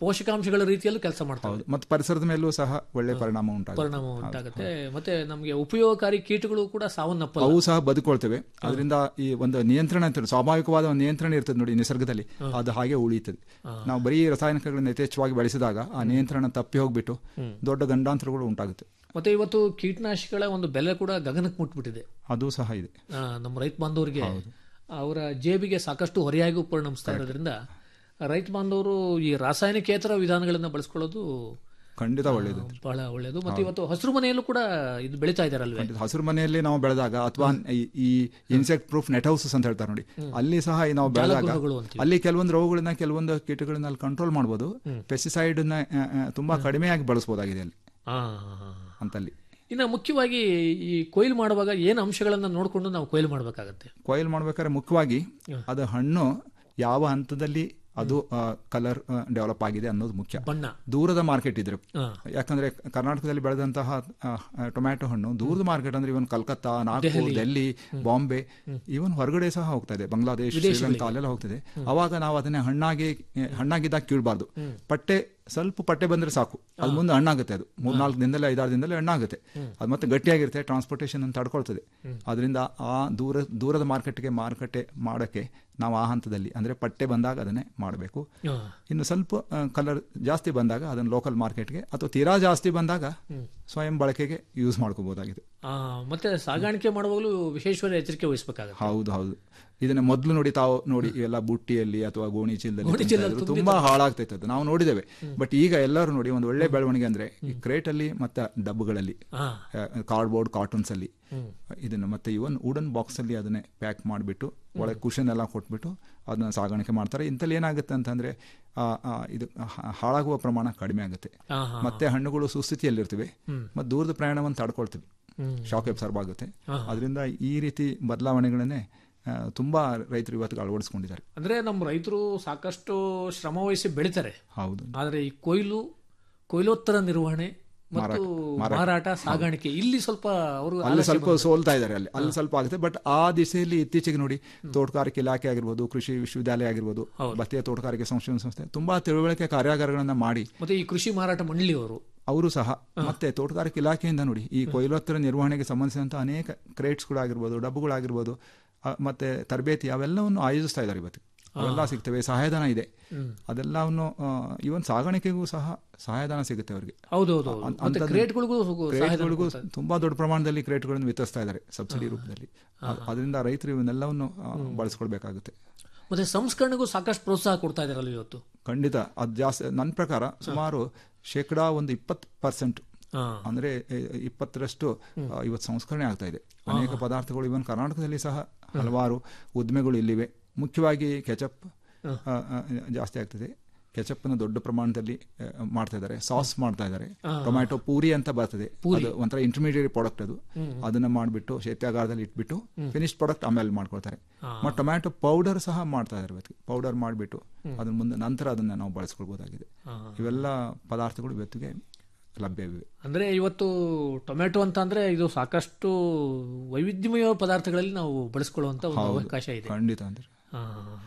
ಪೋಷಕಾಂಶಗಳ ರೀತಿಯಲ್ಲೂ ಕೆಲಸ ಮಾಡ್ತವೆ ಹೌದು ಮತ್ತು ಪರಿಸರದ ಮೇಲೂ ಸಹ ಒಳ್ಳೆ ಪರಿಣಾಮ ಉಂಟಾಗುತ್ತೆ ಪರಿಣಾಮ ಉಂಟಾಗುತ್ತೆ ಮತ್ತೆ ನಮಗೆ ಉಪಯೋಗಕಾರಿ ಕೀಟಗಳು ಕೂಡ ಸಾವನ್ನಪ್ಪಲ್ಲ ಅವು ಸಹ ಬದುಕೊಳ್ತೇವೆ ಅದರಿಂದ ಈ ಒಂದು ನಿಯಂತ್ರಣ ಇರ್ತದೆ ಸ್ವಾಭಾವಿಕವಾದ ಒಂದು ನಿಯಂತ್ರಣ ಇರ್ತದೆ ನೋಡಿ ನಿಸರ್ಗದಲ್ಲಿ ಅದು ಹಾಗೆ ಉಳಿಯುತ್ತದೆ ನಾವು ಬರೀ ರಾಸಾಯನಿಕಗಳನ್ನ ಯಥೇಚ್ಛವಾಗಿ ಬಳಸಿದಾಗ ಆ ನಿಯಂತ್ರಣ ತಪ್ಪಿ ಹೋಗ್ಬಿಟ್ಟು ದೊಡ್ಡ ಗಂಡಾಂತರಗಳು ಉಂಟಾಗುತ್ತೆ ಮತ್ತೆ ಇವತ್ತು ಕೀಟನಾಶಕಗಳ ಒಂದು ಬೆಲೆ ಕೂಡ ಗಗನಕ್ಕೆ ಮುಟ್ಬಿಟ್ಟಿದೆ ಅದು ಸಹ ಇದೆ ಆ, ನಮ್ಮ ರೈತ ಬಾಂಧವರಿಗೆ ಅವರ ಜೇಬಿಗೆ ಸಾಕಷ್ಟು ಹೊರೆಯಾಗಿ ಪರಿಣಮಿಸ್ತಾ ಇರೋದ್ರಿಂದ ರೈತ ಬಾಂಧವರು ಈ ರಾಸಾಯನಿಕೇತರ ವಿಧಾನಗಳನ್ನ ಬಳಸ್ಕೊಳ್ಳೋದು ಖಂಡಿತ ಒಳ್ಳೆಯದು ಬಹಳ ಒಳ್ಳೆಯದು ಮತ್ತೆ ಇವತ್ತು ಹಸಿರು ಮನೆಯಲ್ಲೂ ಕೂಡ ಇದು ಬೆಳೀತಾ ಇದಾರಲ್ವೇ ಹಸಿರು ಮನೆಯಲ್ಲಿ ನಾವು ಬೆಳೆದಾಗ ಅಥವಾ ಈ- ಈ ಇನ್ಸೆಕ್ಟ್ ಪ್ರೂಫ್ ನೆಟ್ ಹೌಸಸ್ ಅಂತ ಹೇಳ್ತಾರೆ ನೋಡಿ ಅಲ್ಲಿ ಸಹ ಈ ನಾವು ಬೆಳೆದಾಗ ಜಾಲಗೃಹಗಳು ಅಂತೀವಿ. ಅಲ್ಲಿ ಕೆಲವೊಂದು ರೋಗಗಳನ್ನ ಕೆಲವೊಂದು ಕೀಟಗಳನ್ನ ಅಲ್ಲಿ ಕಂಟ್ರೋಲ್ ಮಾಡ್ಬೋದು ಪೆಸ್ಟಿಸೈಡ್ ನ ಆ, ಆ, ತುಂಬಾ ಕಡಿಮೆಯಾಗಿ ಬಳಸಬಹುದಾಗಿದೆ ಅಲ್ಲಿ ಆ, ಆ, ಆ. ಅಂತಲ್ಲಿ ಇನ್ನು ಮುಖ್ಯವಾಗಿ ಈ ಕೊಯ್ಲು ಮಾಡುವಾಗ ಏನು ಅಂಶಗಳನ್ನ ನೋಡಿಕೊಂಡು ನಾವು ಕೊಯ್ಲು ಮಾಡಬೇಕಾಗತ್ತೆ ಕೊಯ್ಲು ಮಾಡ್ಬೇಕಾದ್ರೆ ಮುಖ್ಯವಾಗಿ ಅದು ಹಣ್ಣು ಯಾವ ಹಂತದಲ್ಲಿ ಅದು ಕಲರ್ ಡೆವಲಪ್ ಆಗಿದೆ ಅನ್ನೋದು ಮುಖ್ಯ ಬಣ್ಣ ದೂರದ ಮಾರ್ಕೆಟ್ ಇದ್ರೆ ಹಾ. ಯಾಕಂದ್ರೆ ಕರ್ನಾಟಕದಲ್ಲಿ ಬೆಳೆದಂತಹ ಆ, ಆ, ಟೊಮ್ಯಾಟೊ ಹಣ್ಣು ದೂರದ ಮಾರ್ಕೆಟ್ ಅಂದ್ರೆ ಇವನ್ ಕಲ್ಕತ್ತಾ ನಾಗ್ಪುರ್ ಡೆಲ್ಲಿ ಬಾಂಬೆ ಇವನ್ ಹೊರಗಡೆ ಸಹ ಹೋಗ್ತಾ ಇದೆ ಬಾಂಗ್ಲಾದೇಶ್ ಶ್ರೀಲಂಕಾ ಅಲ್ಲೆಲ್ಲ ಹೋಗ್ತಿದೆ ಅವಾಗ ನಾವು ಅದನ್ನ ಹಣ್ಣಾಗಿ ಹಣ್ಣಾಗಿದ್ದಾಗ ಕೀಳ್ಬಾರ್ದು ಪಟ್ಟೆ ಸ್ವಲ್ಪ ಪಟ್ಟೆ ಬಂದ್ರೆ ಸಾಕು ಅದು ಮುಂದೆ ಹಣ್ಣಾಗುತ್ತೆ ಅದು ಮೂರ್ನಾಲ್ಕು ದಿನದಲ್ಲಿ ಐದಾರು ದಿನದಲ್ಲಿ ಹಣ್ಣಾಗುತ್ತೆ ಅದು ಮತ್ತೆ ಗಟ್ಟಿಯಾಗಿರುತ್ತೆ ಟ್ರಾನ್ಸ್ಪೋರ್ಟೇಷನ್ ಅಂತ ತಡ್ಕೊಳ್ತದೆ ಅದರಿಂದ ಆ ದೂರ ದೂರದ ಮಾರ್ಕೆಟ್ಗೆ ಮಾರುಕಟ್ಟೆ ಮಾಡೋಕ್ಕೆ ನಾವು ಆ ಹಂತದಲ್ಲಿ ಅಂದ್ರೆ ಪಟ್ಟೆ ಬಂದಾಗ ಅದನ್ನೇ ಮಾಡಬೇಕು ಆ, ಇನ್ನು ಸ್ವಲ್ಪ ಕಲರ್ ಜಾಸ್ತಿ ಬಂದಾಗ ಅದನ್ನು ಲೋಕಲ್ ಮಾರ್ಕೆಟ್ಗೆ ಅಥವಾ ತೀರಾ ಜಾಸ್ತಿ ಬಂದಾಗ ಸ್ವಯಂ ಬಳಕೆಗೆ ಯೂಸ್ ಮಾಡ್ಕೋಬಹುದಾಗಿದೆ ಆ, ಮತ್ತೆ ಸಾಗಾಣಿಕೆ ಮಾಡುವಾಗಲೂ ವಿಶೇಷವಾದ ಎಚ್ಚರಿಕೆ ವಹಿಸಬೇಕಾಗುತ್ತೆ ಹೌದು ಹೌದು ಇದನ್ನ ಮೊದಲು ನೋಡಿ ತಾವು ನೋಡಿ ಇವೆಲ್ಲ ಬುಟ್ಟಿಯಲ್ಲಿ ಅಥವಾ ಗೋಣಿ ಚೀಲದಲ್ಲಿ ಗೋಣಿ ತಿಂತಾ ಚೀಲದಲ್ಲಿ ಇದ್ರು. ತುಂಬಿದ್ರೆ- ತುಂಬಾ ಹಾಳಾಗ್ತೈತೆ ಅದು ನಾವು ನೋಡಿದ್ದೇವೆ ಬಟ್ ಈಗ ಎಲ್ಲರೂ ನೋಡಿ ಒಂದು ಒಳ್ಳೆ ಬೆಳವಣಿಗೆ ಅಂದ್ರೆ ಈ ಕ್ರೇಟ್ ಅಲ್ಲಿ ಮತ್ತೆ ಡಬ್ಬಗಳಲ್ಲಿ ಆ, ಕಾರ್ಡ್ಬೋರ್ಡ್ ಕಾರ್ಟೂನ್ಸ್ ಅಲ್ಲಿ ಇದನ್ನ ಮತ್ತೆ ಇವನ್ ವುಡನ್ ಬಾಕ್ಸ್ ಅಲ್ಲಿ ಅದನ್ನೇ ಪ್ಯಾಕ್ ಮಾಡಿಬಿಟ್ಟು ಒಳಗೆ ಕುಷನ್ ಎಲ್ಲ ಕೊಟ್ಬಿಟ್ಟು ಅದನ್ನ ಸಾಗಾಣಿಕೆ ಮಾಡ್ತಾರೆ ಇಂಥಲ್ಲಿ ಏನಾಗುತ್ತೆ ಅಂತಂದ್ರೆ ಆ, ಆ, ಇದು ಹಾ- ಹಾಳಾಗುವ ಪ್ರಮಾಣ ಕಡಿಮೆ ಆಗುತ್ತೆ ಆ, ಹಾ. ಮತ್ತೆ ಹಣ್ಣುಗಳು ಸುಸ್ಥಿತಿಯಲ್ಲಿರ್ತಿವೆ ಮತ್ತೆ ದೂರದ ಪ್ರಯಾಣವನ್ನು ತಡ್ಕೊಳ್ತೀವಿ ಶಾಕ್ ಅಬ್ಸರ್ವ್ ಆಗುತ್ತೆ ಅದರಿಂದ ಈ ರೀತಿ ಬದಲಾವಣೆಗಳನ್ನೇ ಆ, ತುಂಬಾ ರೈತರು ಇವತ್ತು ಅಳವಡಿಸ್ಕೊಂಡಿದ್ದಾರೆ ಅಂದ್ರೆ ನಮ್ಮ ರೈತರು ಸಾಕಷ್ಟು ಶ್ರಮ ವಹಿಸಿ ಬೆಳಿತಾರೆ ಹೌದು ಆದ್ರೆ ಈ ಕೊಯ್ಲು ಕೊಯ್ಲೋತ್ತರ ನಿರ್ವಹಣೆ ಮತ್ತು ಮಾರಾಟ ಸಾಗಾಣಿಕೆ ಇಲ್ಲಿ ಸ್ವಲ್ಪ ಅವರು ಅಲ್ಲಿ ಸ್ವಲ್ಪ ಸೋಲ್ತಾ ಇದ್ದಾರೆ ಅಲ್ಲಿ ಅಲ್ಲಿ ಸ್ವಲ್ಪ ಆಗುತ್ತೆ ಬಟ್ ಆ ದಿಸೆಯಲ್ಲಿ ಇತ್ತೀಚೆಗೆ ನೋಡಿ ತೋಟಗಾರಿಕೆ ಇಲಾಖೆ ಆಗಿರ್ಬೋದು ಕೃಷಿ ವಿಶ್ವವಿದ್ಯಾಲಯ ಆಗಿರ್ಬೋದು ಭತ್ತಿಯ ತೋಟಗಾರಿಕೆ ಸಂಶೋಧನಾ ಸಂಸ್ಥೆ ತುಂಬಾ ತಿಳುವಳಿಕೆ ಕಾರ್ಯಾಗಾರಗಳನ್ನ ಮಾಡಿ ಮತ್ತೆ ಈ ಕೃಷಿ ಮಾರಾಟ ಮಂಡಳಿಯವರು ಅವರು ಸಹ ಮತ್ತೆ ತೋಟಗಾರಿಕೆ ಇಲಾಖೆಯಿಂದ ನೋಡಿ ಈ ಕೊಯ್ಲೋತ್ತರ ನಿರ್ವಹಣೆಗೆ ಸಂಬಂಧಿಸಿದಂತ ಅನೇಕ ಕ್ರೇಟ್ಸ್ಗಳಾಗಿರ್ಬೋದು ಡಬ್ಬುಗಳಾಗಿರ್ಬೋದು ಆ, ಮತ್ತೆ ತರಬೇತಿ ಅವೆಲ್ಲವನ್ನು ಆಯೋಜಿಸ್ತಾ ಇದ್ದಾರೆ ಇವತ್ತು ಅವೆಲ್ಲ ಸಿಗ್ತವೆ ಸಹಾಯಧನ ಇದೆ ಅದೆಲ್ಲವನ್ನು ಇವನ್ ಸಾಗಾಣಿಕೆಗೂ ಸಹ ಸಹಾಯಧನ ಸಿಗುತ್ತೆ ಅವರಿಗೆ ಹೌದೌದು ಅನ್- ಮತ್ತೆ ಅಂಥದ್ದು- ಕ್ರೇಟ್ಗಳಿಗೂ ಸಹಾಯಧನ ಕ್ರೇಟ್ಗಳಿಗೂ ಕೊಡ್ತಾರೆ. ತುಂಬಾ ದೊಡ್ಡ ಪ್ರಮಾಣದಲ್ಲಿ ಕ್ರೇಟ್ಗಳನ್ನು ವಿತರಿಸ್ತಾ ಇದ್ದಾರೆ ಸಬ್ಸಿಡಿ ರೂಪದಲ್ಲಿ ಅದ್- ಅದರಿಂದ ರೈತರು ಇವನ್ನೆಲ್ಲವನ್ನು ಆ, ಬಳಸ್ಕೊಳ್ಬೇಕಾಗುತ್ತೆ ಮತ್ತೆ ಸಂಸ್ಕರಣೆಗೂ ಸಾಕಷ್ಟು ಪ್ರೋತ್ಸಾಹ ಕೊಡ್ತಾ ಇದಾರಲ್ಲ ಇವತ್ತು ಖಂಡಿತ ಅದು ಜಾಸ್ತಿ ನನ್ನ ಪ್ರಕಾರ ಸುಮಾರು ಶೇಕಡಾ ಒಂದು ಇಪ್ಪತ್ತು ಪರ್ಸೆಂಟ್ ಹಾ. ಅಂದ್ರೆ ಎ, ಇಪ್ಪತ್ತರಷ್ಟು ಆ, ಇವತ್ತು ಸಂಸ್ಕರಣೆ ಆಗ್ತಾ ಇದೆ ಅನೇಕ ಪದಾರ್ಥಗಳು ಇವನ್ ಕರ್ನಾಟಕದಲ್ಲಿ ಸಹ ಹಲವಾರು ಉದ್ದಿಮೆಗಳು ಇಲ್ಲಿವೆ ಮುಖ್ಯವಾಗಿ ಕೆಚಪ್ ಆ, ಆ, ಜಾಸ್ತಿ ಆಗ್ತದೆ ಕೆಚಪ್ ನ ದೊಡ್ಡ ಪ್ರಮಾಣದಲ್ಲಿ ಆ, ಮಾಡ್ತಾ ಇದ್ದಾರೆ ಸಾಸ್ ಮಾಡ್ತಾ ಇದ್ದಾರೆ ಟೊಮ್ಯಾಟೊ ಪೂರಿ ಅಂತ ಬರ್ತದೆ ಅದು ಒಂಥರ ಇಂಟರ್ಮೀಡಿಯೇಟ್ ಪ್ರಾಡಕ್ಟ್ ಅದು ಅದನ್ನ ಮಾಡಿಬಿಟ್ಟು ಶೈತ್ಯಾಗಾರದಲ್ಲಿ ಇಟ್ಬಿಟ್ಟು ಫಿನಿಶ್ ಪ್ರಾಡಕ್ಟ್ ಆಮೇಲೆ ಮಾಡ್ಕೊಳ್ತಾರೆ ಮತ್ತು ಟೊಮ್ಯಾಟೊ ಪೌಡರ್ ಸಹ ಮಾಡ್ತಾ ಇದ್ದಾರೆ ಇವತ್ತು ಪೌಡರ್ ಮಾಡಿಬಿಟ್ಟು ಅದನ್ನ ಮುಂದೆ ನಂತರ ಅದನ್ನ ನಾವು ಬಳಸ್ಕೊಳ್ಬಹುದಾಗಿದೆ ಇವೆಲ್ಲ ಪದಾರ್ಥಗಳು ಇವತ್ತಿಗೆ ಲಭ್ಯವಿವೆ ಅಂದ್ರೆ ಇವತ್ತು ಟೊಮೆಟೊ ಅಂತ ಅಂದ್ರೆ ಇದು ಸಾಕಷ್ಟು ವೈವಿಧ್ಯಮಯ ಪದಾರ್ಥಗಳಲ್ಲಿ ನಾವು ಬಳಸ್ಕೊಳ್ಳುವಂತ ಒಂದು ಅವಕಾಶ ಇದೆ ಖಂಡಿತ ಅಂದ್ರೆ ಆ,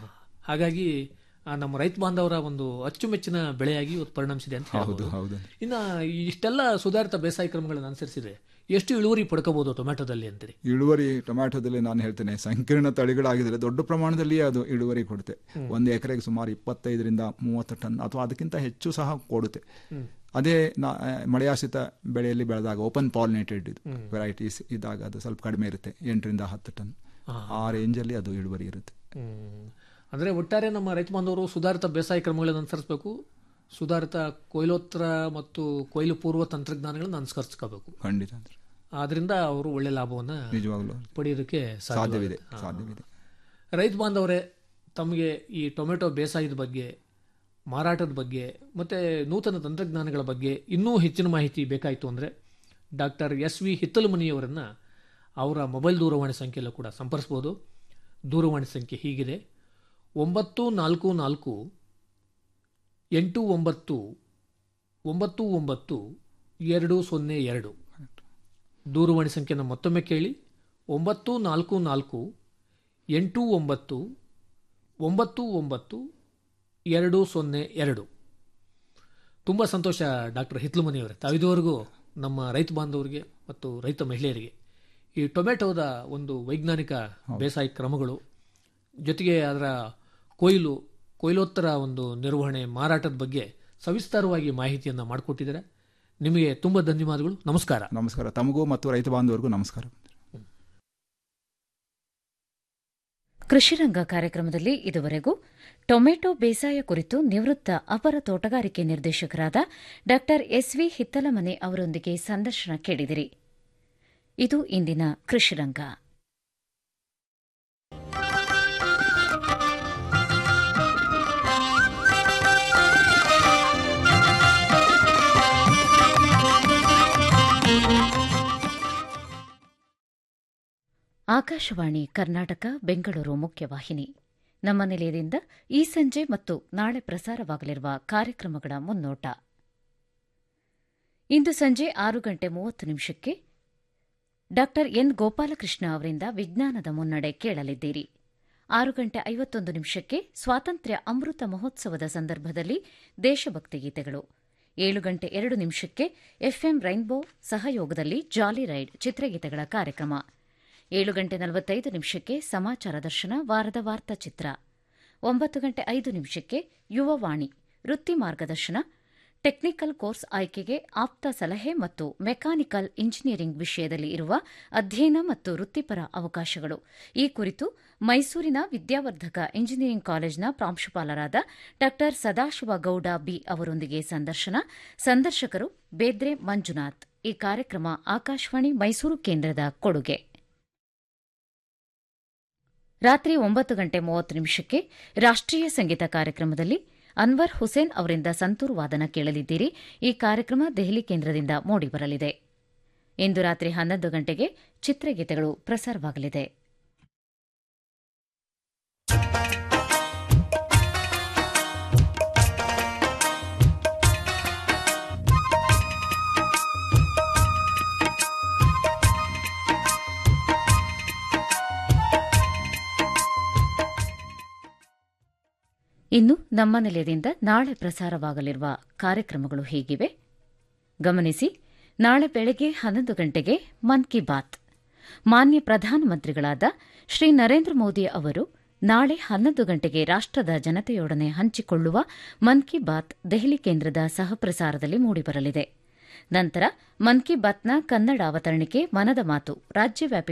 ಹಾಗಾಗಿ ಆ, ನಮ್ಮ ರೈತ ಬಾಂಧವರ ಒಂದು ಅಚ್ಚುಮೆಚ್ಚಿನ ಬೆಳೆಯಾಗಿ ಇವತ್ತು ಪರಿಣಮಿಸಿದೆ ಅಂತ ಹೌದು ಹೇಳ್ಬೋದು ಹೌದು ಇನ್ನ ಇಷ್ಟೆಲ್ಲ ಸುಧಾರಿತ ಬೇಸಾಯ ಕ್ರಮಗಳನ್ನು ಅನುಸರಿಸಿದ್ರೆ ಎಷ್ಟು ಇಳುವರಿ ಪಡ್ಕೋಬಹುದು ಟೊಮೆಟೊದಲ್ಲಿ ಅಂತೀರಿ ಇಳುವರಿ ಟೊಮ್ಯಾಟೊದಲ್ಲಿ ನಾನು ಹೇಳ್ತೇನೆ ಸಂಕೀರ್ಣ ತಳಿಗಳಾಗಿದ್ರೆ ದೊಡ್ಡ ಪ್ರಮಾಣದಲ್ಲಿ ಅದು ಇಳುವರಿ ಕೊಡುತ್ತೆ ಒಂದು ಎಕರೆಗೆ ಸುಮಾರು ಇಪ್ಪತ್ತೈದರಿಂದ ಮೂವತ್ತು ಟನ್ ಅಥವಾ ಅದಕ್ಕಿಂತ ಹೆಚ್ಚು ಸಹ ಕೊಡುತ್ತೆ ಅದೇ ನಾ- ಆ, ಮಳೆಯಾಶ್ರಿತ ಬೆಳೆಯಲ್ಲಿ ಬೆಳೆದಾಗ ಓಪನ್ ಪಾಲಿನೇಟೆಡ್ ಇದು ವೆರೈಟೀಸ್ ಇದ್ದಾಗ ಅದು ಸ್ವಲ್ಪ ಕಡಿಮೆ ಇರುತ್ತೆ ಎಂಟರಿಂದ ಹತ್ತು ಟನ್ ಆ ರೇಂಜಲ್ಲಿ ಅದು ಇಳುವರಿ ಇರುತ್ತೆ ಹ್ಮ್. ಅಂದ್ರೆ ಒಟ್ಟಾರೆ ನಮ್ಮ ರೈತ ಬಾಂಧವರು ಸುಧಾರಿತ ಬೇಸಾಯ ಕ್ರಮಗಳನ್ನು ಅನುಸರಿಸಬೇಕು ಸುಧಾರಿತ ಕೊಯ್ಲೋತ್ತರ ಮತ್ತು ಕೊಯ್ಲು ಪೂರ್ವ ತಂತ್ರಜ್ಞಾನಗಳನ್ನು ಅನುಸರಿಸ್ಕೋಬೇಕು ಖಂಡಿತ ಅಂದ್ರೆ ಆದ್ರಿಂದ ಅವರು ಒಳ್ಳೆ ಲಾಭವನ್ನ ನಿಜವಾಗ್ಲೂ ಪಡೆಯೋದಕ್ಕೆ ಸಾಧ್ಯವಿದೆ ಸಾಧ್ಯವಾಗುತ್ತೆ. ಸಾಧ್ಯವಿದೆ ರೈತ ಬಾಂಧವರೇ ತಮಗೆ ಈ ಟೊಮೆಟೊ ಬೇಸಾಯದ ಬಗ್ಗೆ ಮಾರಾಟದ ಬಗ್ಗೆ ಮತ್ತು ನೂತನ ತಂತ್ರಜ್ಞಾನಗಳ ಬಗ್ಗೆ ಇನ್ನೂ ಹೆಚ್ಚಿನ ಮಾಹಿತಿ ಬೇಕಾಯಿತು ಅಂದರೆ ಡಾಕ್ಟರ್ ಎಸ್ ವಿ ಹಿತ್ತಲಮನಿಯವರನ್ನು ಅವರ ಮೊಬೈಲ್ ದೂರವಾಣಿ ಸಂಖ್ಯೆಯಲ್ಲೂ ಕೂಡ ಸಂಪರ್ಸ್ಬೋದು ದೂರವಾಣಿ ಸಂಖ್ಯೆ ಹೀಗಿದೆ ಒಂಬತ್ತು ನಾಲ್ಕು ನಾಲ್ಕು ಎಂಟು ಒಂಬತ್ತು ಒಂಬತ್ತು ಒಂಬತ್ತು ಎರಡು ಸೊನ್ನೆ ಎರಡು ದೂರವಾಣಿ ಸಂಖ್ಯೆನ ಮತ್ತೊಮ್ಮೆ ಕೇಳಿ ಒಂಬತ್ತು ನಾಲ್ಕು ನಾಲ್ಕು ಎಂಟು ಒಂಬತ್ತು ಒಂಬತ್ತು ಒಂಬತ್ತು ಎರಡು ಸೊನ್ನೆ ಎರಡು ತುಂಬ ಸಂತೋಷ ಡಾಕ್ಟರ್ ಹಿತ್ಲುಮನಿಯವರೇ ತಾವಿದುವರೆಗೂ ನಮ್ಮ ರೈತ ಬಾಂಧವರಿಗೆ ಮತ್ತು ರೈತ ಮಹಿಳೆಯರಿಗೆ ಈ ಟೊಮೆಟೊದ ಒಂದು ವೈಜ್ಞಾನಿಕ ಬೇಸಾಯ ಕ್ರಮಗಳು ಜೊತೆಗೆ ಅದರ ಕೊಯ್ಲು ಕೊಯ್ಲೋತ್ತರ ಒಂದು ನಿರ್ವಹಣೆ ಮಾರಾಟದ ಬಗ್ಗೆ ಸವಿಸ್ತಾರವಾಗಿ ಮಾಹಿತಿಯನ್ನು ಮಾಡಿಕೊಟ್ಟಿದ್ದಾರೆ ನಿಮಗೆ ತುಂಬ ಧನ್ಯವಾದಗಳು ನಮಸ್ಕಾರ ನಮಸ್ಕಾರ ತಮಗೂ ಮತ್ತು ರೈತ ಬಾಂಧವರಿಗೂ ನಮಸ್ಕಾರ ಕೃಷಿರಂಗ ಕಾರ್ಯಕ್ರಮದಲ್ಲಿ ಇದುವರೆಗೂ ಟೊಮೆಟೊ ಬೇಸಾಯ ಕುರಿತು ನಿವೃತ್ತ ಅಪರ ತೋಟಗಾರಿಕೆ ನಿರ್ದೇಶಕರಾದ ಡಾ ಎಸ್ವಿ ಹಿತ್ತಲಮನೆ ಅವರೊಂದಿಗೆ ಸಂದರ್ಶನ ಕೇಳಿದಿರಿ ಇದು ಇಂದಿನ ಕೃಷಿರಂಗ ಆಕಾಶವಾಣಿ ಕರ್ನಾಟಕ ಬೆಂಗಳೂರು ಮುಖ್ಯವಾಹಿನಿ ನಮ್ಮ ನಿಲಯದಿಂದ ಈ ಸಂಜೆ ಮತ್ತು ನಾಳೆ ಪ್ರಸಾರವಾಗಲಿರುವ ಕಾರ್ಯಕ್ರಮಗಳ ಮುನ್ನೋಟ ಇಂದು ಸಂಜೆ ಆರು ಗಂಟೆ ಮೂವತ್ತು ನಿಮಿಷಕ್ಕೆ ಡಾ ಎನ್ ಗೋಪಾಲಕೃಷ್ಣ ಅವರಿಂದ ವಿಜ್ಞಾನದ ಮುನ್ನಡೆ ಕೇಳಲಿದ್ದೀರಿ ಆರು ಗಂಟೆ ಐವತ್ತೊಂದು ನಿಮಿಷಕ್ಕೆ ಸ್ವಾತಂತ್ರ್ಯ ಅಮೃತ ಮಹೋತ್ಸವದ ಸಂದರ್ಭದಲ್ಲಿ ದೇಶಭಕ್ತಿ ಗೀತೆಗಳು ಏಳು ಗಂಟೆ ಎರಡು ನಿಮಿಷಕ್ಕೆ ಎಫ್ಎಂ ರೈನ್ಬೋ ಸಹಯೋಗದಲ್ಲಿ ಜಾಲಿ ರೈಡ್ ಚಿತ್ರಗೀತೆಗಳ ಕಾರ್ಯಕ್ರಮ ಏಳು ಗಂಟೆ ನಲವತ್ತೈದು ನಿಮಿಷಕ್ಕೆ ಸಮಾಚಾರ ದರ್ಶನ ವಾರದ ವಾರ್ತಾ ಚಿತ್ರ ಒಂಬತ್ತು ಗಂಟೆ ಐದು ನಿಮಿಷಕ್ಕೆ ಯುವವಾಣಿ ವೃತ್ತಿ ಮಾರ್ಗದರ್ಶನ ಟೆಕ್ನಿಕಲ್ ಕೋರ್ಸ್ ಆಯ್ಕೆಗೆ ಆಪ್ತ ಸಲಹೆ ಮತ್ತು ಮೆಕ್ಯಾನಿಕಲ್ ಇಂಜಿನಿಯರಿಂಗ್ ವಿಷಯದಲ್ಲಿ ಇರುವ ಅಧ್ಯಯನ ಮತ್ತು ವೃತ್ತಿಪರ ಅವಕಾಶಗಳು ಈ ಕುರಿತು ಮೈಸೂರಿನ ವಿದ್ಯಾವರ್ಧಕ ಇಂಜಿನಿಯರಿಂಗ್ ಕಾಲೇಜಿನ ಪ್ರಾಂಶುಪಾಲರಾದ ಡಾ ಸದಾಶಿವ ಗೌಡ ಬಿ ಅವರೊಂದಿಗೆ ಸಂದರ್ಶನ ಸಂದರ್ಶಕರು ಬೇದ್ರೆ ಮಂಜುನಾಥ್ ಈ ಕಾರ್ಯಕ್ರಮ ಆಕಾಶವಾಣಿ ಮೈಸೂರು ಕೇಂದ್ರದ ಕೊಡುಗೆ ರಾತ್ರಿ ಒಂಬತ್ತು ಗಂಟೆ ಮೂವತ್ತು ನಿಮಿಷಕ್ಕೆ ರಾಷ್ಟ್ರೀಯ ಸಂಗೀತ ಕಾರ್ಯಕ್ರಮದಲ್ಲಿ ಅನ್ವರ್ ಹುಸೇನ್ ಅವರಿಂದ ಸಂತೂರು ವಾದನ ಕೇಳಲಿದ್ದೀರಿ ಈ ಕಾರ್ಯಕ್ರಮ ದೆಹಲಿ ಕೇಂದ್ರದಿಂದ ಮೂಡಿಬರಲಿದೆ ಇಂದು ರಾತ್ರಿ ಹನ್ನೊಂದು ಗಂಟೆಗೆ ಚಿತ್ರಗೀತೆಗಳು ಪ್ರಸಾರವಾಗಲಿದೆ ಇನ್ನು ನಮ್ಮ ನಿಲಯದಿಂದ ನಾಳೆ ಪ್ರಸಾರವಾಗಲಿರುವ ಕಾರ್ಯಕ್ರಮಗಳು ಹೀಗಿವೆ ಗಮನಿಸಿ ನಾಳೆ ಬೆಳಗ್ಗೆ ಹನ್ನೊಂದು ಗಂಟೆಗೆ ಮನ್ ಕಿ ಬಾತ್ ಮಾನ್ಯ ಪ್ರಧಾನಮಂತ್ರಿಗಳಾದ ಶ್ರೀ ನರೇಂದ್ರ ಮೋದಿ ಅವರು ನಾಳೆ ಹನ್ನೊಂದು ಗಂಟೆಗೆ ರಾಷ್ಟದ ಜನತೆಯೊಡನೆ ಹಂಚಿಕೊಳ್ಳುವ ಮನ್ ಕಿ ಬಾತ್ ದೆಹಲಿ ಕೇಂದ್ರದ ಸಹಪ್ರಸಾರದಲ್ಲಿ ಮೂಡಿಬರಲಿದೆ ನಂತರ ಮನ್ ಕಿ ಬಾತ್ನ ಕನ್ನಡ ಅವತರಣಿಕೆ ಮನದ ಮಾತು ರಾಜ್ಯವ್ಯಾಪಿ